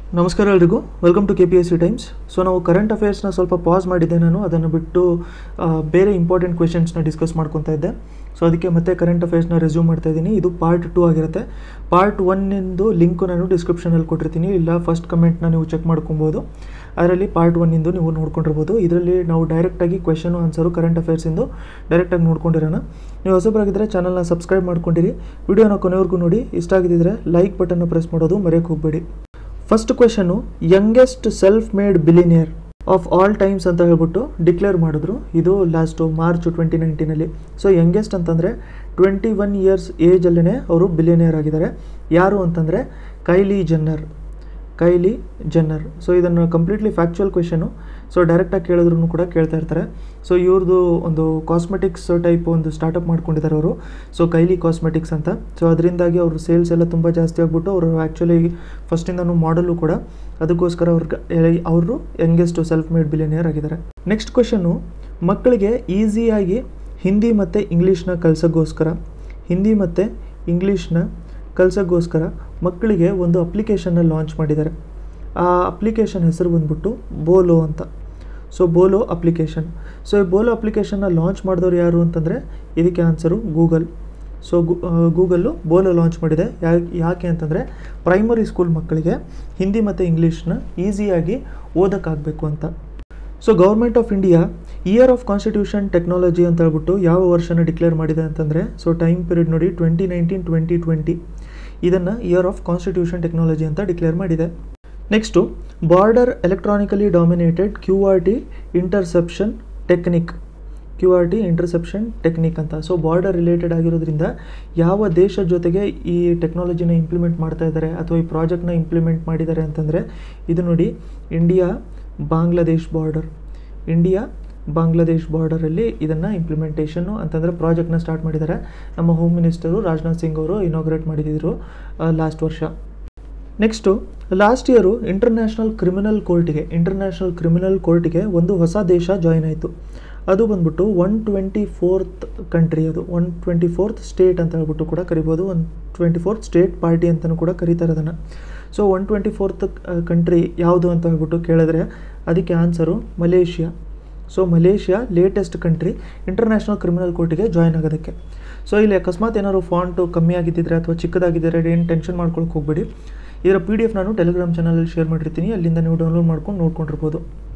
ನಮಸ್ಕಾರ ಎಲ್ರಿಗೂ welcome to K P S C times so ನಾವು ಕರೆಂಟ್ ಅಫೇರ್ಸ್ನ ಸ್ವಲ್ಪ ಪಾಸ್ ಮಾಡಿದ್ದೆ ನಾನು ಅದನ್ನು ಬಿಟ್ಟು ಆ, ಬೇರೆ ಇಂಪಾರ್ಟೆಂಟ್ ಕ್ವೆಶನ್ಸ್ನ ಡಿಸ್ಕಸ್ ಮಾಡ್ಕೊತಾ ಇದ್ದೆ ಸೊ ಅದಕ್ಕೆ ಮತ್ತೆ ಕರೆಂಟ್ ಅಫೇರ್ಸ್ನ ರೆಸ್ಯೂಮ್ ಮಾಡ್ತಾ ಇದ್ದೀನಿ ಇದು ಪಾರ್ಟ್ ಟೂ ಆಗಿರುತ್ತೆ ಪಾರ್ಟ್ ಒನ್ನಿಂದು ಲಿಂಕು ನಾನು ಡಿಸ್ಕ್ರಿಪ್ಷನಲ್ಲಿ ಕೊಟ್ಟಿರ್ತೀನಿ ಇಲ್ಲ ಫಸ್ಟ್ ಕಮೆಂಟ್ನ ನೀವು ಚೆಕ್ ಮಾಡ್ಕೊಬೋದು ಅದರಲ್ಲಿ ಪಾರ್ಟ್ ಒನ್ನಿಂದು ನೀವು ನೋಡ್ಕೊಂಡಿರ್ಬೋದು ಇದರಲ್ಲಿ ನಾವು ಡೈರೆಕ್ಟಾಗಿ ಕ್ವೆಶನು ಆನ್ಸರು ಕರೆಂಟ್ ಅಫೇರ್ಸಿಂದು ಡೈರೆಕ್ಟಾಗಿ ನೋಡ್ಕೊಂಡಿರೋಣ ನೀವು ಹೊಸಬರಾಗಿದ್ದರೆ ಚಾನಲ್ನ ಸಬ್ಸ್ಕ್ರೈಬ್ ಮಾಡ್ಕೊಂಡಿರಿ ವಿಡಿಯೋನ ಕೊನೆವರೆಗೂ ನೋಡಿ ಇಷ್ಟ ಆಗಿದ್ದರೆ ಲೈಕ್ ಬಟನ್ನ ಪ್ರೆಸ್ ಮಾಡೋದು ಮರೆಯೋಕ್ಕೆ ಹೋಗಬೇಡಿ first question youngest self made billionaire of all times ಅಂತ ಹೇಳ್ಬಿಟ್ಟು ಡಿಕ್ಲೇರ್ ಮಾಡಿದ್ರು ಇದು ಲಾಸ್ಟು ಮಾರ್ಚ್ ಟ್ವೆಂಟಿ ನೈನ್ಟೀನಲ್ಲಿ ಸೊ ಯಂಗೆಸ್ಟ್ ಅಂತಂದರೆ ಟ್ವೆಂಟಿ ಒನ್ ಇಯರ್ಸ್ ಏಜಲ್ಲೇ ಅವರು ಬಿಲಿಯನಿಯರ್ ಆಗಿದ್ದಾರೆ ಯಾರು ಅಂತಂದರೆ Kylie Jenner Kylie Jenner so ಇದನ್ನು ಕಂಪ್ಲೀಟ್ಲಿ ಫ್ಯಾಕ್ಚುಯಲ್ ಕ್ವೆಶನು ಸೊ ಡೈರೆಕ್ಟಾಗಿ ಕೇಳಿದ್ರು ಕೂಡ ಕೇಳ್ತಾ ಇರ್ತಾರೆ ಸೊ ಇವ್ರದ್ದು ಒಂದು ಕಾಸ್ಮೆಟಿಕ್ಸ್ ಟೈಪ್ ಒಂದು ಸ್ಟಾರ್ಟಪ್ ಮಾಡ್ಕೊಂಡಿದ್ದಾರೆ ಅವರು ಸೊ ಕೈಲಿ ಕಾಸ್ಮೆಟಿಕ್ಸ್ ಅಂತ ಸೊ ಅದರಿಂದಾಗಿ ಅವ್ರ ಸೇಲ್ಸ್ ಎಲ್ಲ ತುಂಬ ಜಾಸ್ತಿ ಆಗ್ಬಿಟ್ಟು ಅವರು ಆ್ಯಕ್ಚುಲಿ ಫಸ್ಟಿಂದನೂ ಮಾಡಲು ಕೂಡ ಅದಕ್ಕೋಸ್ಕರ ಅವ್ರಿಗೆ ಅವರು ಯಂಗೆಸ್ಟ್ ಸೆಲ್ಫ್ ಮೇಡ್ ಬಿಲಿಯನಿಯರ್ ಆಗಿದ್ದಾರೆ ನೆಕ್ಸ್ಟ್ ಕ್ವೆಶನು ಮಕ್ಕಳಿಗೆ ಈಸಿಯಾಗಿ ಹಿಂದಿ ಮತ್ತು ಇಂಗ್ಲೀಷ್ನ ಕಲ್ಸೋಕ್ಕೋಸ್ಕರ ಹಿಂದಿ ಮತ್ತು ಇಂಗ್ಲೀಷ್ನ ಕಲ್ಸೋಕ್ಕೋಸ್ಕರ ಮಕ್ಕಳಿಗೆ ಒಂದು ಅಪ್ಲಿಕೇಶನ್ನ ಲಾಂಚ್ ಮಾಡಿದ್ದಾರೆ ಆ ಅಪ್ಲಿಕೇಶನ್ ಹೆಸರು ಬಂದ್ಬಿಟ್ಟು ಬೋಲೋ ಅಂತ ಸೊ ಬೋಲೋ ಅಪ್ಲಿಕೇಶನ್ ಸೊ ಈ ಬೋಲೋ ಅಪ್ಲಿಕೇಶನ್ನ ಲಾಂಚ್ ಮಾಡಿದವರು ಯಾರು ಅಂತಂದರೆ ಇದಕ್ಕೆ answer Google so Google Bolo launch ಮಾಡಿದೆ ಯಾಕೆ ಯಾಕೆ ಅಂತಂದರೆ ಪ್ರೈಮರಿ ಸ್ಕೂಲ್ ಮಕ್ಕಳಿಗೆ ಹಿಂದಿ ಮತ್ತು ಇಂಗ್ಲೀಷ್ನ ಈಸಿಯಾಗಿ ಓದೋಕ್ಕಾಗಬೇಕು ಅಂತ so government of India year of constitution technology ಅಂತ ಹೇಳ್ಬಿಟ್ಟು ಯಾವ ವರ್ಷನ ಡಿಕ್ಲೇರ್ ಮಾಡಿದೆ ಅಂತಂದರೆ ಸೊ ಟೈಮ್ ಪೀರಿಯಡ್ ನೋಡಿ ಟ್ವೆಂಟಿ ನೈನ್ಟೀನ್ ಟ್ವೆಂಟಿ ಟ್ವೆಂಟಿ ಇದನ್ನು ಇಯರ್ ಆಫ್ ಕಾನ್ಸ್ಟಿಟ್ಯೂಷನ್ ಟೆಕ್ನಾಲಜಿ ಅಂತ ಡಿಕ್ಲೇರ್ ಮಾಡಿದೆ next border electronically dominated Q R T interception technique Q R T interception technique ಅಂತ ಸೊ ಬಾರ್ಡರ್ ರಿಲೇಟೆಡ್ ಆಗಿರೋದ್ರಿಂದ ಯಾವ ದೇಶದ ಜೊತೆಗೆ ಈ ಟೆಕ್ನಾಲಜಿನ ಇಂಪ್ಲಿಮೆಂಟ್ ಮಾಡ್ತಾ ಇದ್ದಾರೆ ಅಥವಾ ಈ ಪ್ರಾಜೆಕ್ಟ್ನ ಇಂಪ್ಲಿಮೆಂಟ್ ಮಾಡಿದ್ದಾರೆ ಅಂತಂದರೆ ಇದು ನೋಡಿ India Bangladesh border India Bangladesh ಬಾರ್ಡರಲ್ಲಿ ಇದನ್ನು ಇಂಪ್ಲಿಮೆಂಟೇಷನ್ನು ಅಂತಂದರೆ ಪ್ರಾಜೆಕ್ಟ್ನ ಸ್ಟಾರ್ಟ್ ಮಾಡಿದ್ದಾರೆ ನಮ್ಮ ಹೋಮ್ ಮಿನಿಸ್ಟರು ರಾಜನಾಥ್ ಸಿಂಗ್ ಅವರು ಇನಾಗ್ರೇಟ್ ಮಾಡಿದ್ರು ಲಾಸ್ಟ್ ವರ್ಷ next last year international criminal ಕೋರ್ಟಿಗೆ ಇಂಟರ್ನ್ಯಾಷನಲ್ ಕ್ರಿಮಿನಲ್ ಕೋರ್ಟಿಗೆ ಒಂದು ಹೊಸ ದೇಶ ಜಾಯ್ನ್ ಆಯಿತು ಅದು ಬಂದ್ಬಿಟ್ಟು ಒನ್ ಟ್ವೆಂಟಿ ಫೋರ್ತ್ ಕಂಟ್ರಿ ಅದು ಒನ್ ಟ್ವೆಂಟಿ ಫೋರ್ತ್ ಸ್ಟೇಟ್ ಅಂತ ಹೇಳ್ಬಿಟ್ಟು ಕೂಡ ಕರಿಬೋದು one twenty fourth state party ಅಂತಲೂ ಕೂಡ ಕರೀತಾರೆ ಅದನ್ನು so one twenty fourth country ಯಾವುದು ಅಂತ ಹೇಳ್ಬಿಟ್ಟು ಕೇಳಿದ್ರೆ ಅದಕ್ಕೆ answer Malaysia so Malaysia latest country international criminal ಕೋರ್ಟಿಗೆ ಜಾಯ್ನ್ ಆಗೋದಕ್ಕೆ ಸೊ ಇಲ್ಲಿ ಅಕಸ್ಮಾತ್ ಏನಾದ್ರು ಫಾಂಟು ಕಮ್ಮಿ ಆಗಿದ್ದರೆ ಅಥವಾ ಚಿಕ್ಕದಾಗಿದ್ದರೆ ಏನು ಟೆನ್ಷನ್ ಮಾಡ್ಕೊಳಕ್ಕೆ ಹೋಗ್ಬೇಡಿ ಇದರ ಪಿ ಡಿ ಎಫ್ ನಾನು ಟೆಲಿಗ್ರಾಮ್ ಚಾನಲಲ್ಲಿ ಶೇರ್ ಮಾಡಿರ್ತೀನಿ ಅಲ್ಲಿಂದ ನೀವು ಡೌನ್ಲೋಡ್ ಮಾಡ್ಕೊಂಡು ನೋಡ್ಕೊಂಡಿರ್ಬೋದು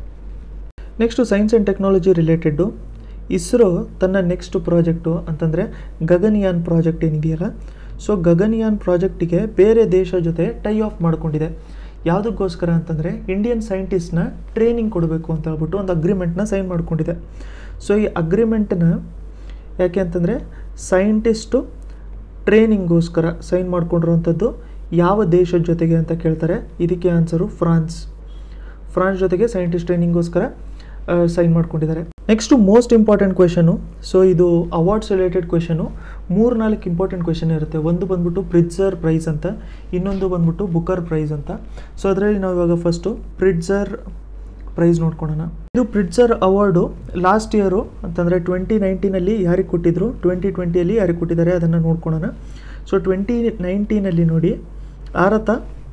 next science and technology related ISRO ತನ್ನ ನೆಕ್ಸ್ಟ್ ಪ್ರಾಜೆಕ್ಟು ಅಂತಂದರೆ ಗಗನಯಾನ್ ಪ್ರಾಜೆಕ್ಟ್ ಏನಿದೆಯಲ್ಲ ಸೊ ಗಗನಯಾನ್ ಪ್ರಾಜೆಕ್ಟಿಗೆ ಬೇರೆ ದೇಶ ಜೊತೆ ಟೈ ಆಫ್ ಮಾಡ್ಕೊಂಡಿದೆ ಯಾವುದಕ್ಕೋಸ್ಕರ ಅಂತಂದರೆ ಇಂಡಿಯನ್ ಸೈಂಟಿಸ್ಟ್ನ ಟ್ರೈನಿಂಗ್ ಕೊಡಬೇಕು ಅಂತ ಹೇಳ್ಬಿಟ್ಟು ಒಂದು ಅಗ್ರಿಮೆಂಟ್ನ ಸೈನ್ ಮಾಡ್ಕೊಂಡಿದೆ ಸೊ ಈ ಅಗ್ರಿಮೆಂಟನ್ನ ಯಾಕೆ ಅಂತಂದರೆ ಸೈಂಟಿಸ್ಟು ಟ್ರೈನಿಂಗೋಸ್ಕರ ಸೈನ್ ಮಾಡ್ಕೊಂಡಿರೋವಂಥದ್ದು ಯಾವ ದೇಶದ ಜೊತೆಗೆ ಅಂತ ಕೇಳ್ತಾರೆ ಇದಕ್ಕೆ ಆನ್ಸರು ಫ್ರಾನ್ಸ್ ಫ್ರಾನ್ಸ್ ಜೊತೆಗೆ ಸೈಂಟಿಸ್ಟ್ ಟ್ರೈನಿಂಗೋಸ್ಕರ ಸೈನ್ ಮಾಡ್ಕೊಂಡಿದ್ದಾರೆ next most important question so ಇದು ಅವಾರ್ಡ್ಸ್ ರಿಲೇಟೆಡ್ ಕ್ವೆಶನು ಮೂರು ನಾಲ್ಕು ಇಂಪಾರ್ಟೆಂಟ್ ಕ್ವೆಶನ್ ಇರುತ್ತೆ ಒಂದು ಬಂದ್ಬಿಟ್ಟು ಪ್ರಿಟ್ಸರ್ ಪ್ರೈಸ್ ಅಂತ ಇನ್ನೊಂದು ಬಂದ್ಬಿಟ್ಟು ಬುಕರ್ ಪ್ರೈಸ್ ಅಂತ ಸೊ ಅದರಲ್ಲಿ ನಾವು ಇವಾಗ ಫಸ್ಟು ಪ್ರಿಟ್ಸರ್ ಪ್ರೈಸ್ ನೋಡ್ಕೊಳ್ಳೋಣ ಇದು ಪ್ರಿಟ್ಸರ್ ಅವಾರ್ಡು ಲಾಸ್ಟ್ ಇಯರು ಅಂತಂದರೆ ಟ್ವೆಂಟಿ ನೈನ್ಟೀನಲ್ಲಿ ಯಾರಿಗೆ ಕೊಟ್ಟಿದ್ರು ಟ್ವೆಂಟಿ ಟ್ವೆಂಟಿಯಲ್ಲಿ ಯಾರಿಗೆ ಕೊಟ್ಟಿದ್ದಾರೆ ಅದನ್ನು ನೋಡ್ಕೊಳ್ಳೋಣ ಸೊ ಟ್ವೆಂಟಿ ನೈನ್ಟೀನಲ್ಲಿ ನೋಡಿ ಆರತ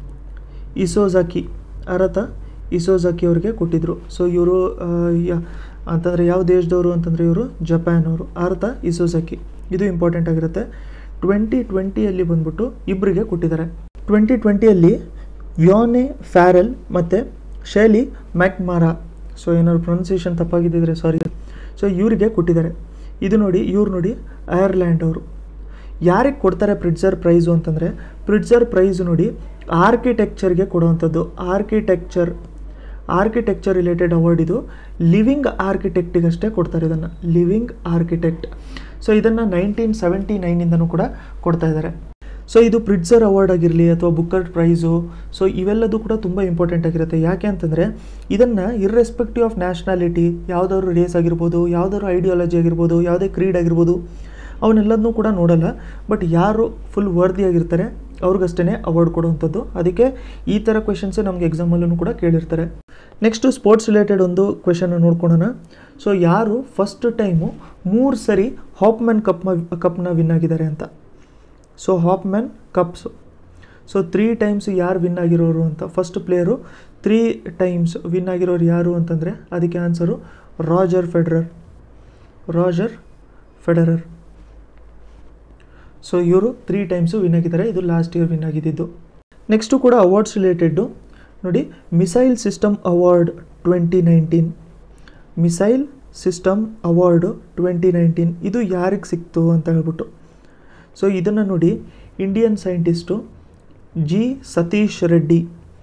ಇಸೋಜಾಕಿ ಆರತ ಇಸೋಜಾಕಿ ಅವ್ರಿಗೆ ಕೊಟ್ಟಿದ್ರು ಸೊ ಇವರು ಅಂತಂದರೆ ಯಾವ ದೇಶದವರು ಅಂತಂದರೆ ಇವರು ಜಪಾನ್ ಅವರು ಆರತ ಇಸೋಜಾಕಿ ಇದು ಇಂಪಾರ್ಟೆಂಟ್ ಆಗಿರುತ್ತೆ ಟ್ವೆಂಟಿ ಟ್ವೆಂಟಿಯಲ್ಲಿ ಬಂದ್ಬಿಟ್ಟು ಇಬ್ಬರಿಗೆ ಕೊಟ್ಟಿದ್ದಾರೆ ಟ್ವೆಂಟಿ ಟ್ವೆಂಟಿಯಲ್ಲಿ ವ್ಯೋನೆ ಫ್ಯಾರೆಲ್ ಮತ್ತು ಶೈಲಿ ಮ್ಯಾಕ್ಮಾರಾ ಸೊ ಏನಾದ್ರು ಪ್ರೊನೌನ್ಸಿಯೇಷನ್ ತಪ್ಪಾಗಿದ್ದಿದ್ರೆ ಸಾರಿ ಸೊ ಇವರಿಗೆ ಕೊಟ್ಟಿದ್ದಾರೆ ಇದು ನೋಡಿ ಇವ್ರು ನೋಡಿ ಐರ್ಲ್ಯಾಂಡ್ ಅವರು ಯಾರಿಗೆ ಕೊಡ್ತಾರೆ ಪ್ರಿಟ್ಸರ್ ಪ್ರೈಸು ಅಂತಂದರೆ ಪ್ರಿಟ್ಸರ್ ಪ್ರೈಸ್ ನೋಡಿ ಆರ್ಕಿಟೆಕ್ಚರ್ಗೆ ಕೊಡುವಂಥದ್ದು ಆರ್ಕಿಟೆಕ್ಚರ್ ಆರ್ಕಿಟೆಕ್ಚರ್ ರಿಲೇಟೆಡ್ ಅವಾರ್ಡ್ ಇದು ಲಿವಿಂಗ್ ಆರ್ಕಿಟೆಕ್ಟಿಗಷ್ಟೇ ಕೊಡ್ತಾರೆ ಇದನ್ನು ಲಿವಿಂಗ್ ಆರ್ಕಿಟೆಕ್ಟ್ ಸೊ ಇದನ್ನು ನೈನ್ಟೀನ್ ಸೆವೆಂಟಿ ನೈನಿಂದನೂ ಕೂಡ ಕೊಡ್ತಾ ಇದ್ದಾರೆ ಸೊ ಇದು ಪ್ರಿಟ್ಸರ್ ಅವಾರ್ಡ್ ಆಗಿರಲಿ ಅಥವಾ ಬುಕ್ಕರ್ ಪ್ರೈಸು ಸೊ ಇವೆಲ್ಲದೂ ಕೂಡ ತುಂಬ ಇಂಪಾರ್ಟೆಂಟ್ ಆಗಿರುತ್ತೆ ಯಾಕೆ ಅಂತಂದರೆ ಇದನ್ನು ಇರ್ರೆಸ್ಪೆಕ್ಟಿವ್ ಆಫ್ ನ್ಯಾಷನಾಲಿಟಿ ಯಾವುದಾದ್ರು ರೇಸ್ ಆಗಿರ್ಬೋದು ಯಾವುದಾದ್ರು ಐಡಿಯಾಲಜಿ ಆಗಿರ್ಬೋದು ಯಾವುದೇ ಕ್ರೀಡ್ ಆಗಿರ್ಬೋದು ಅವನ್ನೆಲ್ಲದನ್ನೂ ಕೂಡ ನೋಡಲ್ಲ ಬಟ್ ಯಾರು ಫುಲ್ ವರ್ದಿಯಾಗಿರ್ತಾರೆ ಅವ್ರಿಗಷ್ಟೇ ಅವಾರ್ಡ್ ಕೊಡುವಂಥದ್ದು ಅದಕ್ಕೆ ಈ ಥರ ಕ್ವೆಶನ್ಸ್ ನಮಗೆ ಎಕ್ಸಾಮಲ್ಲೂ ಕೂಡ ಕೇಳಿರ್ತಾರೆ ನೆಕ್ಸ್ಟು ಸ್ಪೋರ್ಟ್ಸ್ ರಿಲೇಟೆಡ್ ಒಂದು ಕ್ವೆಶನ್ ನೋಡ್ಕೊಳ್ಳೋಣ ಸೊ ಯಾರು ಫಸ್ಟ್ ಟೈಮು ಮೂರು ಸರಿ ಹಾಪ್ಮ್ಯಾನ್ ಕಪ್ ಕಪ್ನ ವಿನ್ ಆಗಿದ್ದಾರೆ ಅಂತ so Hopman cups so three times ಯಾರು ವಿನ್ ಆಗಿರೋರು ಅಂತ first player three times win ಆಗಿರೋರು ಯಾರು ಅಂತಂದರೆ ಅದಕ್ಕೆ answer Roger Federer Roger Federer so ಇವರು ತ್ರೀ ಟೈಮ್ಸು ವಿನ್ ಆಗಿದ್ದಾರೆ ಇದು ಲಾಸ್ಟ್ ಇಯರ್ ವಿನ್ ಆಗಿದ್ದು ನೆಕ್ಸ್ಟು ಕೂಡ ಅವಾರ್ಡ್ಸ್ ರಿಲೇಟೆಡ್ಡು ನೋಡಿ missile system award twenty nineteen missile system award twenty nineteen ಇದು ಯಾರಿಗೆ ಸಿಕ್ತು ಅಂತ ಹೇಳ್ಬಿಟ್ಟು ಸೊ ಇದನ್ನು ನೋಡಿ Indian scientist G Satheesh Reddy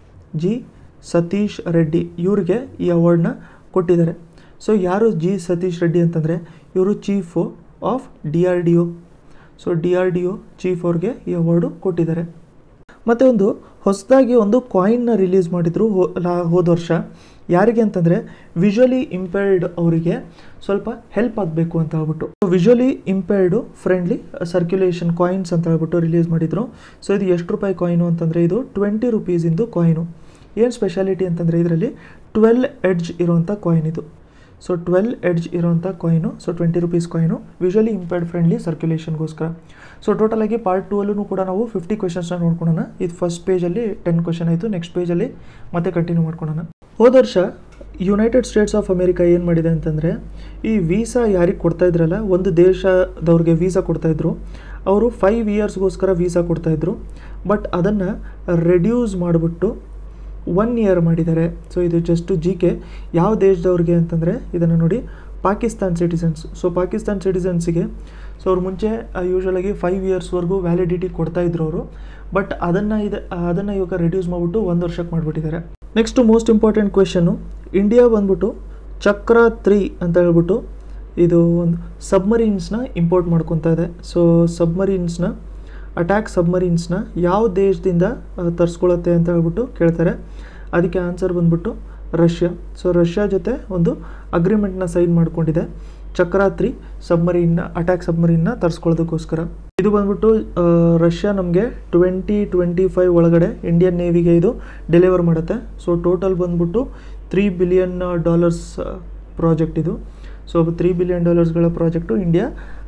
G Satheesh Reddy ಇವ್ರಿಗೆ ಈ ಅವಾರ್ಡ್ನ ಕೊಟ್ಟಿದ್ದಾರೆ ಸೊ ಯಾರು ಜಿ ಸತೀಶ್ ರೆಡ್ಡಿ ಅಂತಂದರೆ ಇವರು chief of D R D O so D R D O chief ಅವ್ರಿಗೆ ಈ ಅವಾರ್ಡು ಕೊಟ್ಟಿದ್ದಾರೆ ಮತ್ತು ಒಂದು ಹೊಸದಾಗಿ ಒಂದು ಕಾಯಿನ್ನ ರಿಲೀಸ್ ಮಾಡಿದರು ಹೋ ಲಾ ಹೋದ ವರ್ಷ ಯಾರಿಗೆ ಅಂತಂದರೆ ವಿಜುವಲಿ ಇಂಪೇರ್ಡ್ ಅವರಿಗೆ ಸ್ವಲ್ಪ ಹೆಲ್ಪ್ ಆಗಬೇಕು ಅಂತ ಹೇಳ್ಬಿಟ್ಟು visually impaired friendly circulation coins ಅಂತ ಹೇಳ್ಬಿಟ್ಟು ರಿಲೀಸ್ ಮಾಡಿದರು ಸೊ ಇದು ಎಷ್ಟು ರೂಪಾಯಿ ಕಾಯಿನು ಅಂತಂದರೆ ಇದು ಟ್ವೆಂಟಿ ರುಪೀಸಿಂದು ಕಾಯಿನು ಏನು ಸ್ಪೆಷಾಲಿಟಿ ಅಂತಂದರೆ ಇದರಲ್ಲಿ ಟ್ವೆಲ್ ಎಡ್ಜ್ ಇರೋವಂಥ ಕಾಯಿನ್ ಇದು ಸೊ ಟ್ವೆಲ್ ಎಡ್ಜ್ ಇರೋವಂಥ coin so twenty rupees coin visually impaired friendly ಸರ್ಕ್ಯುಲೇಷನ್ಗೋಸ್ಕರ ಸೊ ಟೋಟಲಾಗಿ ಪಾರ್ಟ್ ಟೂ ಅಲ್ಲೂ ಕೂಡ ನಾವು ಫಿಫ್ಟಿ ಕ್ವೆಶನ್ಸ್ನ ನೋಡ್ಕೊಳ್ಳೋಣ ಇದು ಫಸ್ಟ್ ಪೇಜಲ್ಲಿ ಟೆನ್ ಕ್ವೆಶನ್ ಆಯಿತು ನೆಕ್ಸ್ಟ್ ಪೇಜಲ್ಲಿ ಮತ್ತೆ ಕಂಟಿನ್ಯೂ ಮಾಡ್ಕೊಳ್ಳೋಣ ಹೋದ ವರ್ಷ ಯುನೈಟೆಡ್ ಸ್ಟೇಟ್ಸ್ ಆಫ್ ಅಮೇರಿಕಾ ಏನು ಮಾಡಿದೆ ಅಂತಂದರೆ ಈ ವೀಸಾ ಯಾರಿಗೆ ಕೊಡ್ತಾ ಇದ್ರಲ್ಲ ಒಂದು ದೇಶದವ್ರಿಗೆ ವೀಸಾ ಕೊಡ್ತಾಯಿದ್ರು ಅವರು ಫೈವ್ ಇಯರ್ಸ್ಗೋಸ್ಕರ ವೀಸಾ ಕೊಡ್ತಾಯಿದ್ರು ಬಟ್ ಅದನ್ನು ರೆಡ್ಯೂಸ್ ಮಾಡಿಬಿಟ್ಟು ಒನ್ ಇಯರ್ ಮಾಡಿದ್ದಾರೆ ಸೊ ಇದು ಜಸ್ಟು ಜಿ ಕೆ ಯಾವ ದೇಶದವ್ರಿಗೆ ಅಂತಂದರೆ ಇದನ್ನು ನೋಡಿ ಪಾಕಿಸ್ತಾನ್ ಸಿಟಿಸನ್ಸ್ ಸೊ ಪಾಕಿಸ್ತಾನ್ ಸಿಟಿಸನ್ಸಿಗೆ ಸೊ ಅವ್ರು ಮುಂಚೆ ಯೂಶ್ವಲಾಗಿ ಫೈವ್ ಇಯರ್ಸ್ವರೆಗೂ ವ್ಯಾಲಿಡಿಟಿ ಕೊಡ್ತಾಯಿದ್ರು ಅವರು ಬಟ್ ಅದನ್ನು ಇದು ಅದನ್ನು ಇವಾಗ ರೆಡ್ಯೂಸ್ ಮಾಡಿಬಿಟ್ಟು ಒಂದು ವರ್ಷಕ್ಕೆ ಮಾಡಿಬಿಟ್ಟಿದ್ದಾರೆ next most important question India ಬಂದ್ಬಿಟ್ಟು ಚಕ್ರ ತ್ರೀ ಅಂತ ಹೇಳ್ಬಿಟ್ಟು ಇದು ಒಂದು ಸಬ್ಮರೀನ್ಸ್ನ ಇಂಪೋರ್ಟ್ ಮಾಡ್ಕೊತಾ ಇದೆ ಸೊ ಸಬ್ಮರೀನ್ಸ್ನ ಅಟ್ಯಾಕ್ ಸಬ್ಮರೀನ್ಸ್ನ ಯಾವ ದೇಶದಿಂದ ತರಿಸ್ಕೊಳತ್ತೆ ಅಂತ ಹೇಳ್ಬಿಟ್ಟು ಕೇಳ್ತಾರೆ ಅದಕ್ಕೆ ಆನ್ಸರ್ ಬಂದ್ಬಿಟ್ಟು ರಷ್ಯಾ ಸೊ ರಷ್ಯಾ ಜೊತೆ ಒಂದು ಅಗ್ರಿಮೆಂಟ್ನ ಸೈನ್ ಮಾಡ್ಕೊಂಡಿದೆ ಚಕ್ರ ತ್ರೀ ಸಬ್ಮರೀನ್ನ ಅಟ್ಯಾಕ್ ಸಬ್ಮರೀನ್ನ ತರಿಸ್ಕೊಳ್ಳೋದಕ್ಕೋಸ್ಕರ ಇದು ಬಂದ್ಬಿಟ್ಟು ರಷ್ಯಾ ನಮಗೆ ಟ್ವೆಂಟಿ ಟ್ವೆಂಟಿ ಫೈವ್ ಒಳಗಡೆ ಇಂಡಿಯನ್ ನೇವಿಗೆ ಇದು ಡೆಲಿವರ್ ಮಾಡುತ್ತೆ ಸೊ ಟೋಟಲ್ ಬಂದ್ಬಿಟ್ಟು ತ್ರೀ ಬಿಲಿಯನ್ ಡಾಲರ್ಸ್ ಪ್ರಾಜೆಕ್ಟ್ ಇದು ಸೊ ತ್ರೀ ಬಿಲಿಯನ್ ಡಾಲರ್ಸ್ಗಳ ಪ್ರಾಜೆಕ್ಟು ಇಂಡಿಯಾ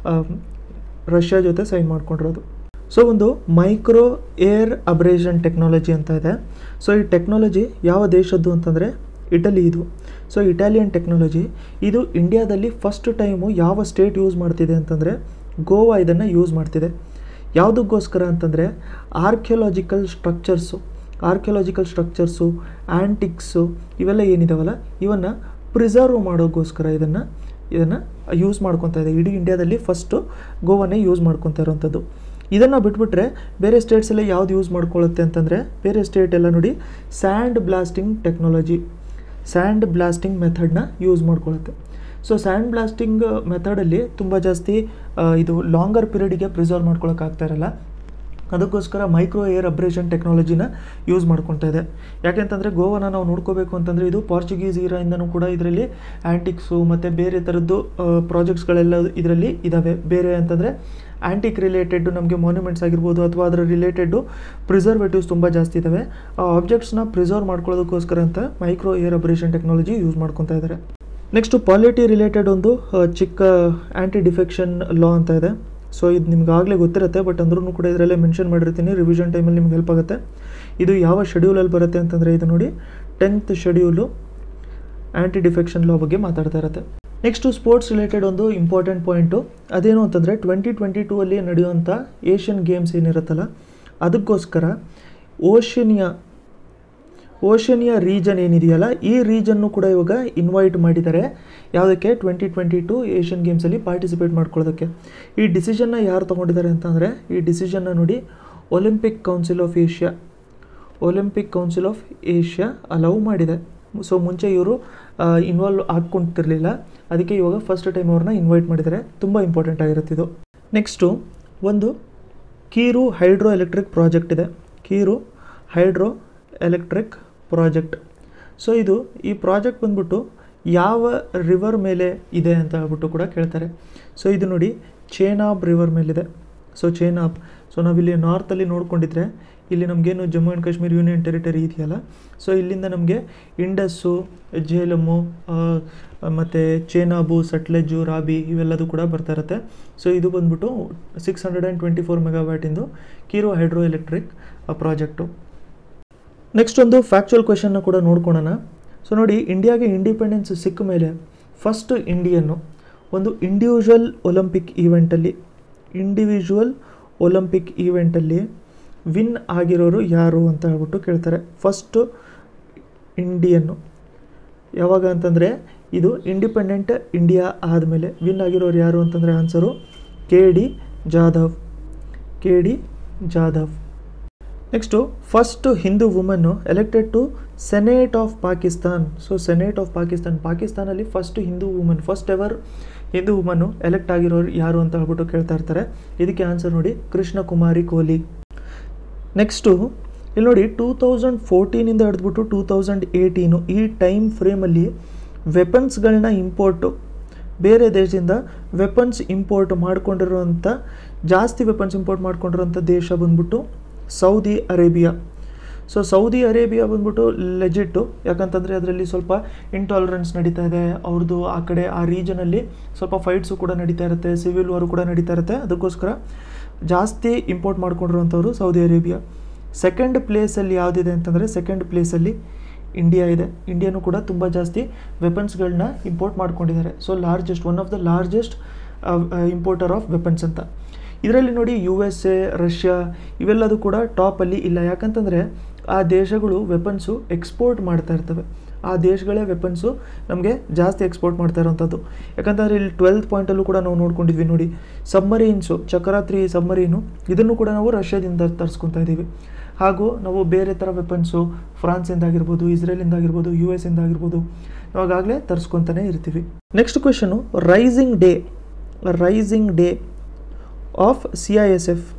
ರಷ್ಯಾ ಜೊತೆ ಸೈನ್ ಮಾಡ್ಕೊಂಡಿರೋದು ಸೊ ಒಂದು ಮೈಕ್ರೋ ಏರ್ ಅಬ್ರೇಷನ್ ಟೆಕ್ನಾಲಜಿ ಅಂತ ಇದೆ ಸೊ ಈ ಟೆಕ್ನಾಲಜಿ ಯಾವ ದೇಶದ್ದು ಅಂತಂದರೆ ಇಟಲಿ ಇದು ಸೊ ಇಟಾಲಿಯನ್ ಟೆಕ್ನಾಲಜಿ ಇದು ಇಂಡಿಯಾದಲ್ಲಿ ಫಸ್ಟ್ ಟೈಮು ಯಾವ ಸ್ಟೇಟ್ ಯೂಸ್ ಮಾಡ್ತಿದೆ ಅಂತಂದರೆ ಗೋವಾ ಇದನ್ನು ಯೂಸ್ ಮಾಡ್ತಿದೆ ಯಾವುದಕ್ಕೋಸ್ಕರ ಅಂತಂದರೆ archaeological structures archaeological structures antiques ಇವೆಲ್ಲ ಏನಿದಾವಲ್ಲ ಇವನ್ನು ಪ್ರಿಸರ್ವ್ ಮಾಡೋಕ್ಕೋಸ್ಕರ ಇದನ್ನು ಇದನ್ನು ಯೂಸ್ ಮಾಡ್ಕೊತಾ ಇದೆ ಇಡೀ ಇಂಡಿಯಾದಲ್ಲಿ ಫಸ್ಟು ಗೋವನ್ನೇ ಯೂಸ್ ಮಾಡ್ಕೊತಾ ಇರೋವಂಥದ್ದು ಇದನ್ನು ಬಿಟ್ಬಿಟ್ರೆ ಬೇರೆ ಸ್ಟೇಟ್ಸಲ್ಲಿ ಯಾವ್ದು ಯೂಸ್ ಮಾಡ್ಕೊಳ್ಳುತ್ತೆ ಅಂತಂದರೆ ಬೇರೆ ಸ್ಟೇಟ್ ಎಲ್ಲ ನೋಡಿ sand blasting technology sand blasting ಮೆಥಡ್ನ ಯೂಸ್ ಮಾಡ್ಕೊಳ್ಳುತ್ತೆ ಸೊ ಸ್ಯಾಂಡ್ ಬ್ಲಾಸ್ಟಿಂಗ್ ಮೆಥಡಲ್ಲಿ ತುಂಬ ಜಾಸ್ತಿ ಇದು ಲಾಂಗರ್ ಪೀರಿಯಡಿಗೆ ಪ್ರಿಸರ್ವ್ ಮಾಡ್ಕೊಳಕ್ಕಾಗ್ತಾ ಇರಲ್ಲ ಅದಕ್ಕೋಸ್ಕರ ಮೈಕ್ರೋ ಏರ್ ಅಬ್ರೇಷನ್ ಟೆಕ್ನಾಲಜಿನ ಯೂಸ್ ಮಾಡ್ಕೊತಾ ಇದೆ ಯಾಕೆಂತಂದರೆ ಗೋವಾನ ನಾವು ನೋಡ್ಕೋಬೇಕು ಅಂತಂದರೆ ಇದು ಪಾರ್ಚುಗೀಸ್ ಈರಾಯಿಂದನೂ ಕೂಡ ಇದರಲ್ಲಿ ಆ್ಯಂಟಿಕ್ಸು ಮತ್ತು ಬೇರೆ ಥರದ್ದು ಪ್ರಾಜೆಕ್ಟ್ಸ್ಗಳೆಲ್ಲ ಇದರಲ್ಲಿ ಇದ್ದಾವೆ ಬೇರೆ ಅಂತಂದರೆ ಆ್ಯಂಟಿಕ್ ರಿಲೇಟೆಡ್ ನಮಗೆ ಮಾನ್ಯುಮೆಂಟ್ಸ್ ಆಗಿರ್ಬೋದು ಅಥವಾ ಅದರ ರಿಲೇಟೆಡ್ಡು ಪ್ರಿಸರ್ವೇಟಿವ್ಸ್ ತುಂಬ ಜಾಸ್ತಿ ಇದ್ದಾವೆ ಆ ಆಬ್ಜೆಕ್ಟ್ಸ್ನ ಪ್ರಿಸರ್ವ್ ಮಾಡ್ಕೊಳ್ಳೋದಕ್ಕೋಸ್ಕರ ಅಂತ micro air abrasion technology use ಮಾಡ್ಕೊತಾ ಇದ್ದಾರೆ ನೆಕ್ಸ್ಟು ಪಾಲಿಟಿ ರಿಲೇಟೆಡ್ ಒಂದು ಚಿಕ್ಕ ಆ್ಯಂಟಿ ಡಿಫೆಕ್ಷನ್ ಲಾ ಅಂತ ಇದೆ ಸೊ ಇದು ನಿಮ್ಗೆ ಆಗಲೇ ಗೊತ್ತಿರುತ್ತೆ ಬಟ್ ಅಂದ್ರೂ ಕೂಡ ಇದರಲ್ಲೇ ಮೆನ್ಷನ್ ಮಾಡಿರ್ತೀನಿ ರಿವಿಷನ್ ಟೈಮಲ್ಲಿ ನಿಮ್ಗೆ ಹೆಲ್ಪ್ ಆಗುತ್ತೆ ಇದು ಯಾವ ಶೆಡ್ಯೂಲಲ್ಲಿ ಬರುತ್ತೆ ಅಂತಂದರೆ ಇದು ನೋಡಿ tenth schedule anti defection law ಬಗ್ಗೆ ಮಾತಾಡ್ತಾ ಇರುತ್ತೆ ನೆಕ್ಸ್ಟು ಸ್ಪೋರ್ಟ್ಸ್ ರಿಲೇಟೆಡ್ ಒಂದು ಇಂಪಾರ್ಟೆಂಟ್ ಪಾಯಿಂಟು ಅದೇನು ಅಂತಂದರೆ ಟ್ವೆಂಟಿ ಟ್ವೆಂಟಿ ಟೂ ಅಲ್ಲಿ ನಡೆಯುವಂಥ ಏಷ್ಯನ್ ಗೇಮ್ಸ್ ಏನಿರುತ್ತಲ್ಲ ಅದಕ್ಕೋಸ್ಕರ ಓಷನಿಯಾ ಓಷನಿಯಾ ರೀಜನ್ ಏನಿದೆಯಲ್ಲ ಈ ರೀಜನ್ನು ಕೂಡ ಇವಾಗ ಇನ್ವೈಟ್ ಮಾಡಿದ್ದಾರೆ ಯಾವುದಕ್ಕೆ ಟ್ವೆಂಟಿ ಟ್ವೆಂಟಿ ಟು ಏಷ್ಯನ್ ಗೇಮ್ಸಲ್ಲಿ ಪಾರ್ಟಿಸಿಪೇಟ್ ಮಾಡ್ಕೊಳ್ಳೋದಕ್ಕೆ ಈ ಡಿಸಿಷನ್ನ ಯಾರು ತೊಗೊಂಡಿದ್ದಾರೆ ಅಂತಂದರೆ ಈ ಡಿಸಿಷನ್ನ ನೋಡಿ Olympic council of Asia Olympic council of Asia allow ಮಾಡಿದೆ ಸೊ ಮುಂಚೆ ಇವರು ಇನ್ವಾಲ್ವ್ ಆಗ್ಕೊಂತಿರಲಿಲ್ಲ ಅದಕ್ಕೆ ಇವಾಗ ಫಸ್ಟ್ ಟೈಮ್ ಅವ್ರನ್ನ ಇನ್ವೈಟ್ ಮಾಡಿದ್ದಾರೆ ತುಂಬ ಇಂಪಾರ್ಟೆಂಟ್ ಆಗಿರುತ್ತೆ ಇದು ನೆಕ್ಸ್ಟು ಒಂದು ಕೀರು ಹೈಡ್ರೋ ಎಲೆಕ್ಟ್ರಿಕ್ ಪ್ರಾಜೆಕ್ಟ್ ಇದೆ Kiru hydro electric project so ಇದು ಈ ಪ್ರಾಜೆಕ್ಟ್ ಬಂದ್ಬಿಟ್ಟು ಯಾವ ರಿವರ್ ಮೇಲೆ ಇದೆ ಅಂತ ಹೇಳ್ಬಿಟ್ಟು ಕೂಡ ಕೇಳ್ತಾರೆ ಸೊ ಇದು ನೋಡಿ ಚೇನಾಬ್ ರಿವರ್ ಮೇಲಿದೆ ಸೊ ಚೇನಾಬ್ ಸೊ ನಾವಿಲ್ಲಿ ನಾರ್ತಲ್ಲಿ ನೋಡ್ಕೊಂಡಿದ್ರೆ ಇಲ್ಲಿ ನಮಗೇನು Jammu and Kashmir union territory ಇದೆಯಲ್ಲ ಸೊ ಇಲ್ಲಿಂದ ನಮಗೆ ಇಂಡಸ್ಸು ಜೇಲಮ್ಮು ಮತ್ತು ಚೇನಾಬು ಸಟ್ಲೆಜು ರಾಬಿ ಇವೆಲ್ಲದೂ ಕೂಡ ಬರ್ತಾ ಇರುತ್ತೆ ಸೊ ಇದು ಬಂದ್ಬಿಟ್ಟು six hundred and twenty four ಮೆಗಾವ್ಯಾಟಿಂದು Kiru hydro electric project next ಒಂದು ಫ್ಯಾಕ್ಚುಯಲ್ ಕ್ವೆಶನ್ನ ಕೂಡ ನೋಡ್ಕೊಳ್ಳೋಣ ಸೊ ನೋಡಿ ಇಂಡಿಯಾಗೆ ಇಂಡಿಪೆಂಡೆನ್ಸ್ ಸಿಕ್ಕ ಮೇಲೆ ಫಸ್ಟ್ ಇಂಡಿಯನ್ನು ಒಂದು ಇಂಡಿವಿಜುವಲ್ ಒಲಿಂಪಿಕ್ ಈವೆಂಟಲ್ಲಿ ಇಂಡಿವಿಜುವಲ್ ಒಲಿಂಪಿಕ್ ಈವೆಂಟಲ್ಲಿ ವಿನ್ ಆಗಿರೋರು ಯಾರು ಅಂತ ಹೇಳ್ಬಿಟ್ಟು ಕೇಳ್ತಾರೆ ಫಸ್ಟು ಇಂಡಿಯನ್ನು ಯಾವಾಗ ಅಂತಂದರೆ ಇದು ಇಂಡಿಪೆಂಡೆಂಟ್ ಇಂಡಿಯಾ ಆದಮೇಲೆ ವಿನ್ ಆಗಿರೋರು ಯಾರು ಅಂತಂದರೆ answer K D Jadhav K D Jadhav next first Hindu woman elected to senate of Pakistan so senate of Pakistan ಪಾಕಿಸ್ತಾನಲ್ಲಿ first Hindu woman first ever Hindu woman elect ಆಗಿರೋರು ಯಾರು ಅಂತ ಹೇಳ್ಬಿಟ್ಟು ಕೇಳ್ತಾ ಇರ್ತಾರೆ ಇದಕ್ಕೆ ಆನ್ಸರ್ ನೋಡಿ ಕೃಷ್ಣ ಕುಮಾರಿ ಕೋಹ್ಲಿ ನೆಕ್ಸ್ಟು ಇಲ್ಲಿ ನೋಡಿ ಟೂ ತೌಸಂಡ್ ಫೋರ್ಟೀನಿಂದ ಹಿಡಿದ್ಬಿಟ್ಟು ಟೂ ತೌಸಂಡ್ ಏಯ್ಟೀನು ಈ ಟೈಮ್ ಫ್ರೇಮಲ್ಲಿ ವೆಪನ್ಸ್ಗಳನ್ನ ಇಂಪೋರ್ಟು ಬೇರೆ ದೇಶದಿಂದ ವೆಪನ್ಸ್ ಇಂಪೋರ್ಟ್ ಮಾಡ್ಕೊಂಡಿರೋಂಥ ಜಾಸ್ತಿ ವೆಪನ್ಸ್ ಇಂಪೋರ್ಟ್ ಮಾಡ್ಕೊಂಡಿರೋಂಥ ದೇಶ ಬಂದ್ಬಿಟ್ಟು Saudi Arabia so Saudi Arabia ಬಂದ್ಬಿಟ್ಟು ಲೆಜಿಟ್ಟು ಯಾಕಂತಂದರೆ ಅದರಲ್ಲಿ ಸ್ವಲ್ಪ ಇಂಟಾಲರೆನ್ಸ್ ನಡೀತಾ ಇದೆ ಅವ್ರದ್ದು ಆ ಕಡೆ ಆ ರೀಜನಲ್ಲಿ ಸ್ವಲ್ಪ ಫೈಟ್ಸು ಕೂಡ ನಡೀತಾ ಇರುತ್ತೆ ಸಿವಿಲ್ ವಾರು ಕೂಡ ನಡೀತಾ ಇರುತ್ತೆ ಅದಕ್ಕೋಸ್ಕರ ಜಾಸ್ತಿ ಇಂಪೋರ್ಟ್ ಮಾಡ್ಕೊಂಡಿರುವಂಥವ್ರು ಸೌದಿ ಅರೇಬಿಯಾ ಸೆಕೆಂಡ್ ಪ್ಲೇಸಲ್ಲಿ ಯಾವುದಿದೆ ಅಂತಂದರೆ ಸೆಕೆಂಡ್ ಪ್ಲೇಸಲ್ಲಿ ಇಂಡಿಯಾ ಇದೆ ಇಂಡಿಯಾನು ಕೂಡ ತುಂಬ ಜಾಸ್ತಿ ವೆಪನ್ಸ್ಗಳನ್ನ ಇಂಪೋರ್ಟ್ ಮಾಡ್ಕೊಂಡಿದ್ದಾರೆ so largest one of the largest importer of weapons ಅಂತ ಇದರಲ್ಲಿ ನೋಡಿ ಯು ಎಸ್ ಎ ರಷ್ಯಾ ಇವೆಲ್ಲದೂ ಕೂಡ ಟಾಪಲ್ಲಿ ಇಲ್ಲ ಯಾಕಂತಂದರೆ ಆ ದೇಶಗಳು ವೆಪನ್ಸು ಎಕ್ಸ್ಪೋರ್ಟ್ ಮಾಡ್ತಾ ಇರ್ತವೆ ಆ ದೇಶಗಳೇ ವೆಪನ್ಸು ನಮಗೆ ಜಾಸ್ತಿ ಎಕ್ಸ್ಪೋರ್ಟ್ ಮಾಡ್ತಾ ಇರೋವಂಥದ್ದು ಯಾಕಂತಂದರೆ ಇಲ್ಲಿ ಟ್ವೆಲ್ತ್ ಪಾಯಿಂಟಲ್ಲೂ ಕೂಡ ನಾವು ನೋಡ್ಕೊಂಡಿದ್ವಿ ನೋಡಿ ಸಬ್ಮರೀನ್ಸು ಚಕ್ರಾತ್ರಿ ಸಬ್ಮರೀನು ಇದನ್ನು ಕೂಡ ನಾವು ರಷ್ಯಾದಿಂದ ತರಿಸ್ಕೊತಾ ಇದ್ದೀವಿ ಹಾಗೂ ನಾವು ಬೇರೆ ಥರ ವೆಪನ್ಸು ಫ್ರಾನ್ಸಿಂದ ಆಗಿರ್ಬೋದು ಇಸ್ರೇಲಿಂದ ಆಗಿರ್ಬೋದು ಯು ಎಸ್ ಇಂದ ಆಗಿರ್ಬೋದು ನಾವಾಗಲೇ ತರಿಸ್ಕೊತಾನೆ ಇರ್ತೀವಿ next question rising day rising day of C I S F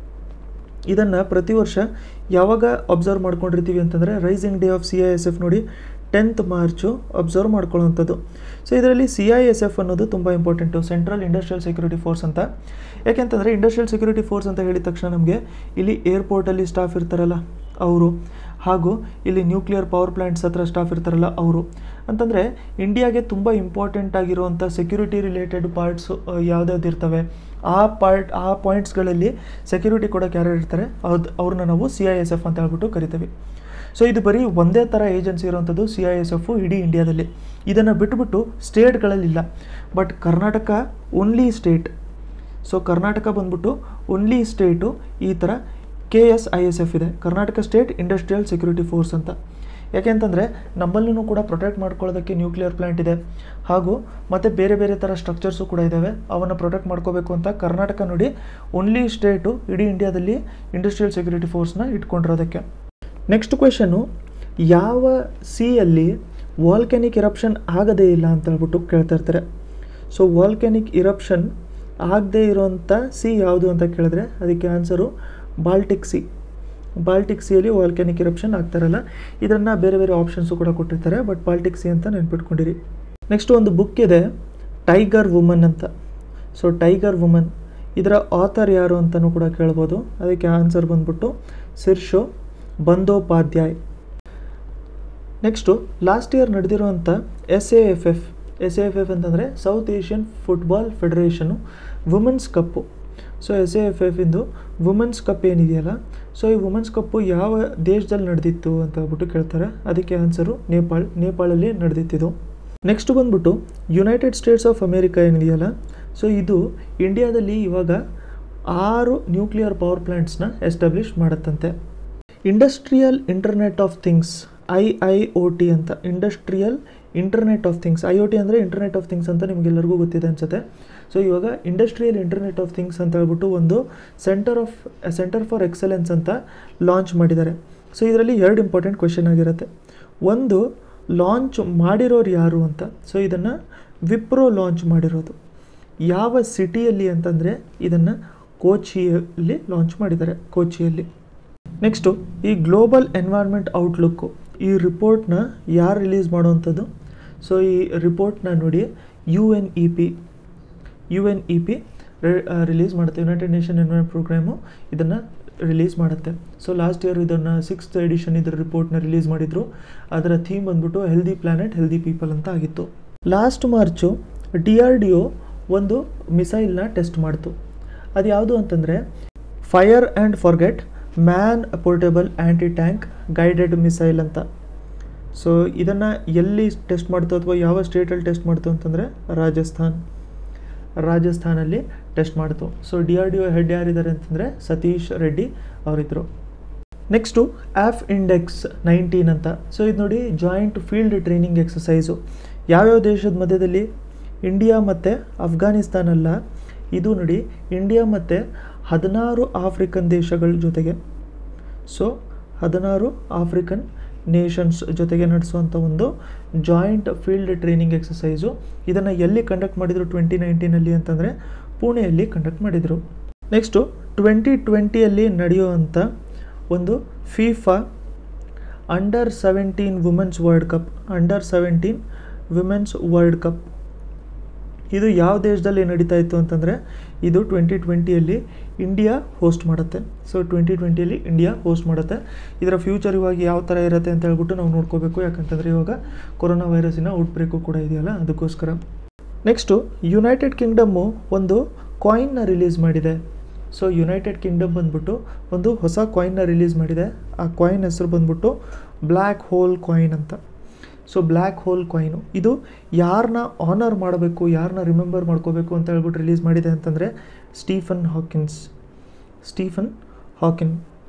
ಇದನ್ನು ಪ್ರತಿ ವರ್ಷ ಯಾವಾಗ ಅಬ್ಸರ್ವ್ ಮಾಡ್ಕೊಂಡಿರ್ತೀವಿ ಅಂತಂದರೆ rising day of C I S F ನೋಡಿ ಟೆಂತ್ ಮಾರ್ಚು ಅಬ್ಸರ್ವ್ ಮಾಡ್ಕೊಳ್ಳೋವಂಥದ್ದು ಸೊ ಇದರಲ್ಲಿ ಸಿ ಐ ಎಸ್ ಎಫ್ ಅನ್ನೋದು ತುಂಬ important central industrial security force ಅಂತ ಯಾಕೆಂತಂದರೆ ಇಂಡಸ್ಟ್ರಿಯಲ್ ಸೆಕ್ಯೂರಿಟಿ ಫೋರ್ಸ್ ಅಂತ ಹೇಳಿದ ತಕ್ಷಣ ನಮಗೆ ಇಲ್ಲಿ ಏರ್ಪೋರ್ಟಲ್ಲಿ ಸ್ಟಾಫ್ ಇರ್ತಾರಲ್ಲ ಅವರು ಹಾಗೂ ಇಲ್ಲಿ ನ್ಯೂಕ್ಲಿಯರ್ ಪವರ್ ಪ್ಲ್ಯಾಂಟ್ಸ್ ಹತ್ರ ಸ್ಟಾಫ್ ಇರ್ತಾರಲ್ಲ ಅವರು ಅಂತಂದರೆ ಇಂಡಿಯಾಗೆ ತುಂಬ ಇಂಪಾರ್ಟೆಂಟ್ ಆಗಿರುವಂಥ ಸೆಕ್ಯೂರಿಟಿ ರಿಲೇಟೆಡ್ ಪಾರ್ಟ್ಸ್ ಯಾವುದ್ಯಾವ್ದು ಇರ್ತವೆ ಆ ಪಾರ್ಟ್ ಆ ಪಾಯಿಂಟ್ಸ್ಗಳಲ್ಲಿ ಸೆಕ್ಯೂರಿಟಿ ಕೊಡೋಕೆ ಯಾರು ಇರ್ತಾರೆ ಅದು ಅವ್ರನ್ನ ನಾವು ಸಿ ಐ ಎಸ್ ಎಫ್ ಅಂತ ಹೇಳ್ಬಿಟ್ಟು ಕರಿತೀವಿ ಸೊ ಇದು ಬರೀ ಒಂದೇ ಥರ ಏಜೆನ್ಸಿ ಇರುವಂಥದ್ದು ಸಿ ಐ ಎಸ್ ಎಫು ಇಡೀ ಇಂಡಿಯಾದಲ್ಲಿ ಇದನ್ನು ಬಿಟ್ಬಿಟ್ಟು ಸ್ಟೇಟ್ಗಳಲ್ಲಿಲ್ಲ but Karnataka only state so Karnataka ಬಂದ್ಬಿಟ್ಟು ಓನ್ಲಿ ಸ್ಟೇಟು ಈ ಥರ K S I S F ಇದೆ Karnataka state industrial security force ಅಂತ ಯಾಕೆಂತಂದರೆ ನಮ್ಮಲ್ಲೂ ಕೂಡ ಪ್ರೊಟೆಕ್ಟ್ ಮಾಡ್ಕೊಳ್ಳೋದಕ್ಕೆ ನ್ಯೂಕ್ಲಿಯರ್ ಪ್ಲ್ಯಾಂಟ್ ಇದೆ ಹಾಗೂ ಮತ್ತು ಬೇರೆ ಬೇರೆ ಥರ ಸ್ಟ್ರಕ್ಚರ್ಸು ಕೂಡ ಇದ್ದಾವೆ ಅವನ್ನು ಪ್ರೊಟೆಕ್ಟ್ ಮಾಡ್ಕೋಬೇಕು ಅಂತ ಕರ್ನಾಟಕ ನೋಡಿ ಓನ್ಲಿ ಸ್ಟೇಟು ಇಡೀ ಇಂಡಿಯಾದಲ್ಲಿ ಇಂಡಸ್ಟ್ರಿಯಲ್ ಸೆಕ್ಯೂರಿಟಿ ಫೋರ್ಸ್ನ ಇಟ್ಕೊಂಡಿರೋದಕ್ಕೆ ನೆಕ್ಸ್ಟ್ ಕ್ವೆಶನು ಯಾವ ಸಿಯಲ್ಲಿ ವಾಲ್ಕ್ಯಾನಿಕ್ ಇರಪ್ಷನ್ ಆಗದೇ ಇಲ್ಲ ಅಂತ ಹೇಳ್ಬಿಟ್ಟು ಕೇಳ್ತಾ ಇರ್ತಾರೆ ಸೊ ವಾಲ್ಕ್ಯಾನಿಕ್ ಇರಪ್ಷನ್ ಆಗದೇ ಇರೋಂಥ ಸಿ ಯಾವುದು ಅಂತ ಕೇಳಿದ್ರೆ ಅದಕ್ಕೆ ಆನ್ಸರು ಬಾಲ್ಟಿಕ್ ಸಿ ಬಾಲ್ಟಿಕ್ ಸಿಯಲ್ಲಿ ವಾಲ್ಕ್ಯಾನಿಕ್ ಇರಪ್ಷನ್ ಆಗ್ತಾರಲ್ಲ ಇದನ್ನು ಬೇರೆ ಬೇರೆ ಆಪ್ಷನ್ಸು ಕೂಡ ಕೊಟ್ಟಿರ್ತಾರೆ ಬಟ್ ಬಾಲ್ಟಿಕ್ ಸಿ ಅಂತ ನೆನ್ಪಿಟ್ಕೊಂಡಿರಿ ನೆಕ್ಸ್ಟ್ ಒಂದು ಬುಕ್ ಇದೆ ಟೈಗರ್ ವುಮನ್ ಅಂತ ಸೊ ಟೈಗರ್ ವುಮನ್ ಇದರ ಆಥರ್ ಯಾರು ಅಂತಲೂ ಕೂಡ ಕೇಳ್ಬೋದು ಅದಕ್ಕೆ ಆನ್ಸರ್ ಬಂದ್ಬಿಟ್ಟು Sirsho Bandopadhyay next last year ನಡೆದಿರುವಂಥ S A F F S A F F ಅಂತಂದರೆ south Asian football federation women's cup so S A F F ಇಂದು ವುಮೆನ್ಸ್ ಕಪ್ ಏನಿದೆಯಲ್ಲ ಸೊ ಈ ವುಮೆನ್ಸ್ ಕಪ್ಪು ಯಾವ ದೇಶದಲ್ಲಿ ನಡೆದಿತ್ತು ಅಂತ ಹೇಳ್ಬಿಟ್ಟು ಕೇಳ್ತಾರೆ ಅದಕ್ಕೆ ಆನ್ಸರು ನೇಪಾಳ್ ನೇಪಾಳಲ್ಲಿ ನಡೆದಿತ್ತಿದು ನೆಕ್ಸ್ಟ್ ಬಂದ್ಬಿಟ್ಟು ಯುನೈಟೆಡ್ ಸ್ಟೇಟ್ಸ್ ಆಫ್ ಅಮೇರಿಕಾ ಏನಿದೆಯಲ್ಲ ಸೊ ಇದು ಇಂಡಿಯಾದಲ್ಲಿ ಇವಾಗ ಆರು ನ್ಯೂಕ್ಲಿಯರ್ ಪವರ್ ಪ್ಲ್ಯಾಂಟ್ಸ್ನ ಎಸ್ಟಾಬ್ಲಿಷ್ ಮಾಡುತ್ತಂತೆ industrial internet of things I I O T ಅಂತ industrial internet of things I O T ಅಂದರೆ ಇಂಟರ್ನೆಟ್ ಆಫ್ ಥಿಂಗ್ಸ್ ಅಂತ ನಿಮಗೆಲ್ಲರಿಗೂ ಗೊತ್ತಿದೆ ಅನ್ಸುತ್ತೆ ಸೊ ಇವಾಗ ಇಂಡಸ್ಟ್ರಿಯಲ್ ಇಂಟರ್ನೆಟ್ ಆಫ್ ಥಿಂಗ್ಸ್ ಅಂತ ಹೇಳ್ಬಿಟ್ಟು ಒಂದು centre of centre for excellence ಅಂತ ಲಾಂಚ್ ಮಾಡಿದ್ದಾರೆ ಸೊ ಇದರಲ್ಲಿ ಎರಡು ಇಂಪಾರ್ಟೆಂಟ್ ಕ್ವೆಶನ್ ಆಗಿರುತ್ತೆ ಒಂದು ಲಾಂಚ್ ಮಾಡಿರೋರು ಯಾರು ಅಂತ ಸೊ ಇದನ್ನು ವಿಪ್ರೋ ಲಾಂಚ್ ಮಾಡಿರೋದು ಯಾವ ಸಿಟಿಯಲ್ಲಿ ಅಂತಂದರೆ ಇದನ್ನು ಕೋಚಿಯಲ್ಲಿ ಲಾಂಚ್ ಮಾಡಿದ್ದಾರೆ ಕೋಚಿಯಲ್ಲಿ ನೆಕ್ಸ್ಟು ಈ ಗ್ಲೋಬಲ್ ಎನ್ವೈರ್ಮೆಂಟ್ ಔಟ್ಲುಕ್ಕು ಈ ರಿಪೋರ್ಟ್ನ ಯಾರು ರಿಲೀಸ್ ಮಾಡೋವಂಥದ್ದು ಸೊ ಈ ರಿಪೋರ್ಟ್ನ ನೋಡಿ U N E P U N E P release ಮಾಡುತ್ತೆ ಯುನೈಟೆಡ್ ನೇಷನ್ ಎನ್ವೈರ್ಮೆಂಟ್ ಪ್ರೋಗ್ರಾಮು ಇದನ್ನು ರಿಲೀಸ್ ಮಾಡುತ್ತೆ ಸೊ ಲಾಸ್ಟ್ ಇಯರ್ ಇದನ್ನು ಸಿಕ್ಸ್ತ್ ಎಡಿಷನ್ ಇದರ ರಿಪೋರ್ಟ್ನ ರಿಲೀಸ್ ಮಾಡಿದರು ಅದರ ಥೀಮ್ ಬಂದ್ಬಿಟ್ಟು ಹೆಲ್ದಿ ಪ್ಲಾನೆಟ್ ಹೆಲ್ದಿ ಪೀಪಲ್ ಅಂತ ಆಗಿತ್ತು last March D R D O ಒಂದು ಮಿಸೈಲ್ನ ಟೆಸ್ಟ್ ಮಾಡ್ತು ಅದು ಯಾವುದು ಅಂತಂದರೆ fire and forget man portable anti tank guided missile ಅಂತ ಸೊ ಇದನ್ನು ಎಲ್ಲಿ ಟೆಸ್ಟ್ ಮಾಡ್ತು ಅಥವಾ ಯಾವ ಸ್ಟೇಟಲ್ಲಿ ಟೆಸ್ಟ್ ಮಾಡ್ತು ಅಂತಂದರೆ ರಾಜಸ್ಥಾನ್ ರಾಜಸ್ಥಾನಲ್ಲಿ ಟೆಸ್ಟ್ ಮಾಡ್ತು so D R D O head ಯಾರಿದ್ದಾರೆ ಅಂತಂದರೆ ಸತೀಶ್ ರೆಡ್ಡಿ ಅವರಿದ್ದರು ನೆಕ್ಸ್ಟು ಆ್ಯಫ್ ಇಂಡೆಕ್ಸ್ ನೈನ್ಟೀನ್ ಅಂತ ಸೊ ಇದು ನೋಡಿ ಜಾಯಿಂಟ್ ಫೀಲ್ಡ್ ಟ್ರೈನಿಂಗ್ ಎಕ್ಸಸೈಸು ಯಾವ್ಯಾವ ದೇಶದ ಮಧ್ಯದಲ್ಲಿ ಇಂಡಿಯಾ ಮತ್ತು ಅಫ್ಘಾನಿಸ್ತಾನ ಅಲ್ಲ ಇದು ನೋಡಿ ಇಂಡಿಯಾ ಮತ್ತು ಹದಿನಾರು ಆಫ್ರಿಕನ್ ದೇಶಗಳ ಜೊತೆಗೆ ಸೊ ಹದಿನಾರು ಆಫ್ರಿಕನ್ ನೇಷನ್ಸ್ ಜೊತೆಗೆ ನಡೆಸುವಂಥ ಒಂದು ಜಾಯಿಂಟ್ ಫೀಲ್ಡ್ ಟ್ರೈನಿಂಗ್ ಎಕ್ಸಸೈಸು ಇದನ್ನು ಎಲ್ಲಿ ಕಂಡಕ್ಟ್ ಮಾಡಿದರು ಟ್ವೆಂಟಿ ನೈನ್ಟೀನಲ್ಲಿ ಅಂತಂದರೆ ಪುಣೆಯಲ್ಲಿ ಕಂಡಕ್ಟ್ ಮಾಡಿದರು ನೆಕ್ಸ್ಟು ಟ್ವೆಂಟಿ ಟ್ವೆಂಟಿಯಲ್ಲಿ ನಡೆಯುವಂಥ ಒಂದು FIFA under seventeen women's world cup under seventeen women's world cup ಇದು ಯಾವ ದೇಶದಲ್ಲಿ ನಡೀತಾ ಇತ್ತು ಅಂತಂದರೆ ಇದು ಟ್ವೆಂಟಿ ಟ್ವೆಂಟಿಯಲ್ಲಿ ಇಂಡಿಯಾ ಹೋಸ್ಟ್ ಮಾಡುತ್ತೆ ಸೊ ಟ್ವೆಂಟಿ ಟ್ವೆಂಟಿಯಲ್ಲಿ ಇಂಡಿಯಾ ಹೋಸ್ಟ್ ಮಾಡುತ್ತೆ ಇದರ ಫ್ಯೂಚರ್ ಇವಾಗ ಯಾವ ಥರ ಇರುತ್ತೆ ಅಂತ ಹೇಳ್ಬಿಟ್ಟು ನಾವು ನೋಡ್ಕೋಬೇಕು ಯಾಕಂತಂದರೆ ಇವಾಗ ಕೊರೋನಾ ವೈರಸ್ಸಿನ ಔಟ್ಬ್ರೇಕು ಕೂಡ ಇದೆಯಲ್ಲ ಅದಕ್ಕೋಸ್ಕರ ನೆಕ್ಸ್ಟು ಯುನೈಟೆಡ್ ಕಿಂಗ್ಡಮ್ಮು ಒಂದು ಕಾಯಿನ್ನ ರಿಲೀಸ್ ಮಾಡಿದೆ ಸೊ ಯುನೈಟೆಡ್ ಕಿಂಗ್ಡಮ್ ಬಂದ್ಬಿಟ್ಟು ಒಂದು ಹೊಸ ಕಾಯಿನ್ನ ರಿಲೀಸ್ ಮಾಡಿದೆ ಆ ಕಾಯಿನ್ ಹೆಸರು ಬಂದ್ಬಿಟ್ಟು ಬ್ಲ್ಯಾಕ್ ಹೋಲ್ ಕಾಯಿನ್ ಅಂತ ಸೊ ಬ್ಲ್ಯಾಕ್ ಹೋಲ್ ಕಾಯಿನು ಇದು ಯಾರನ್ನ ಆನರ್ ಮಾಡಬೇಕು ಯಾರನ್ನ ರಿಮೆಂಬರ್ ಮಾಡ್ಕೋಬೇಕು ಅಂತ ಹೇಳ್ಬಿಟ್ಟು ರಿಲೀಸ್ ಮಾಡಿದೆ ಅಂತಂದರೆ Stephen Hawkins Stephen Hawkin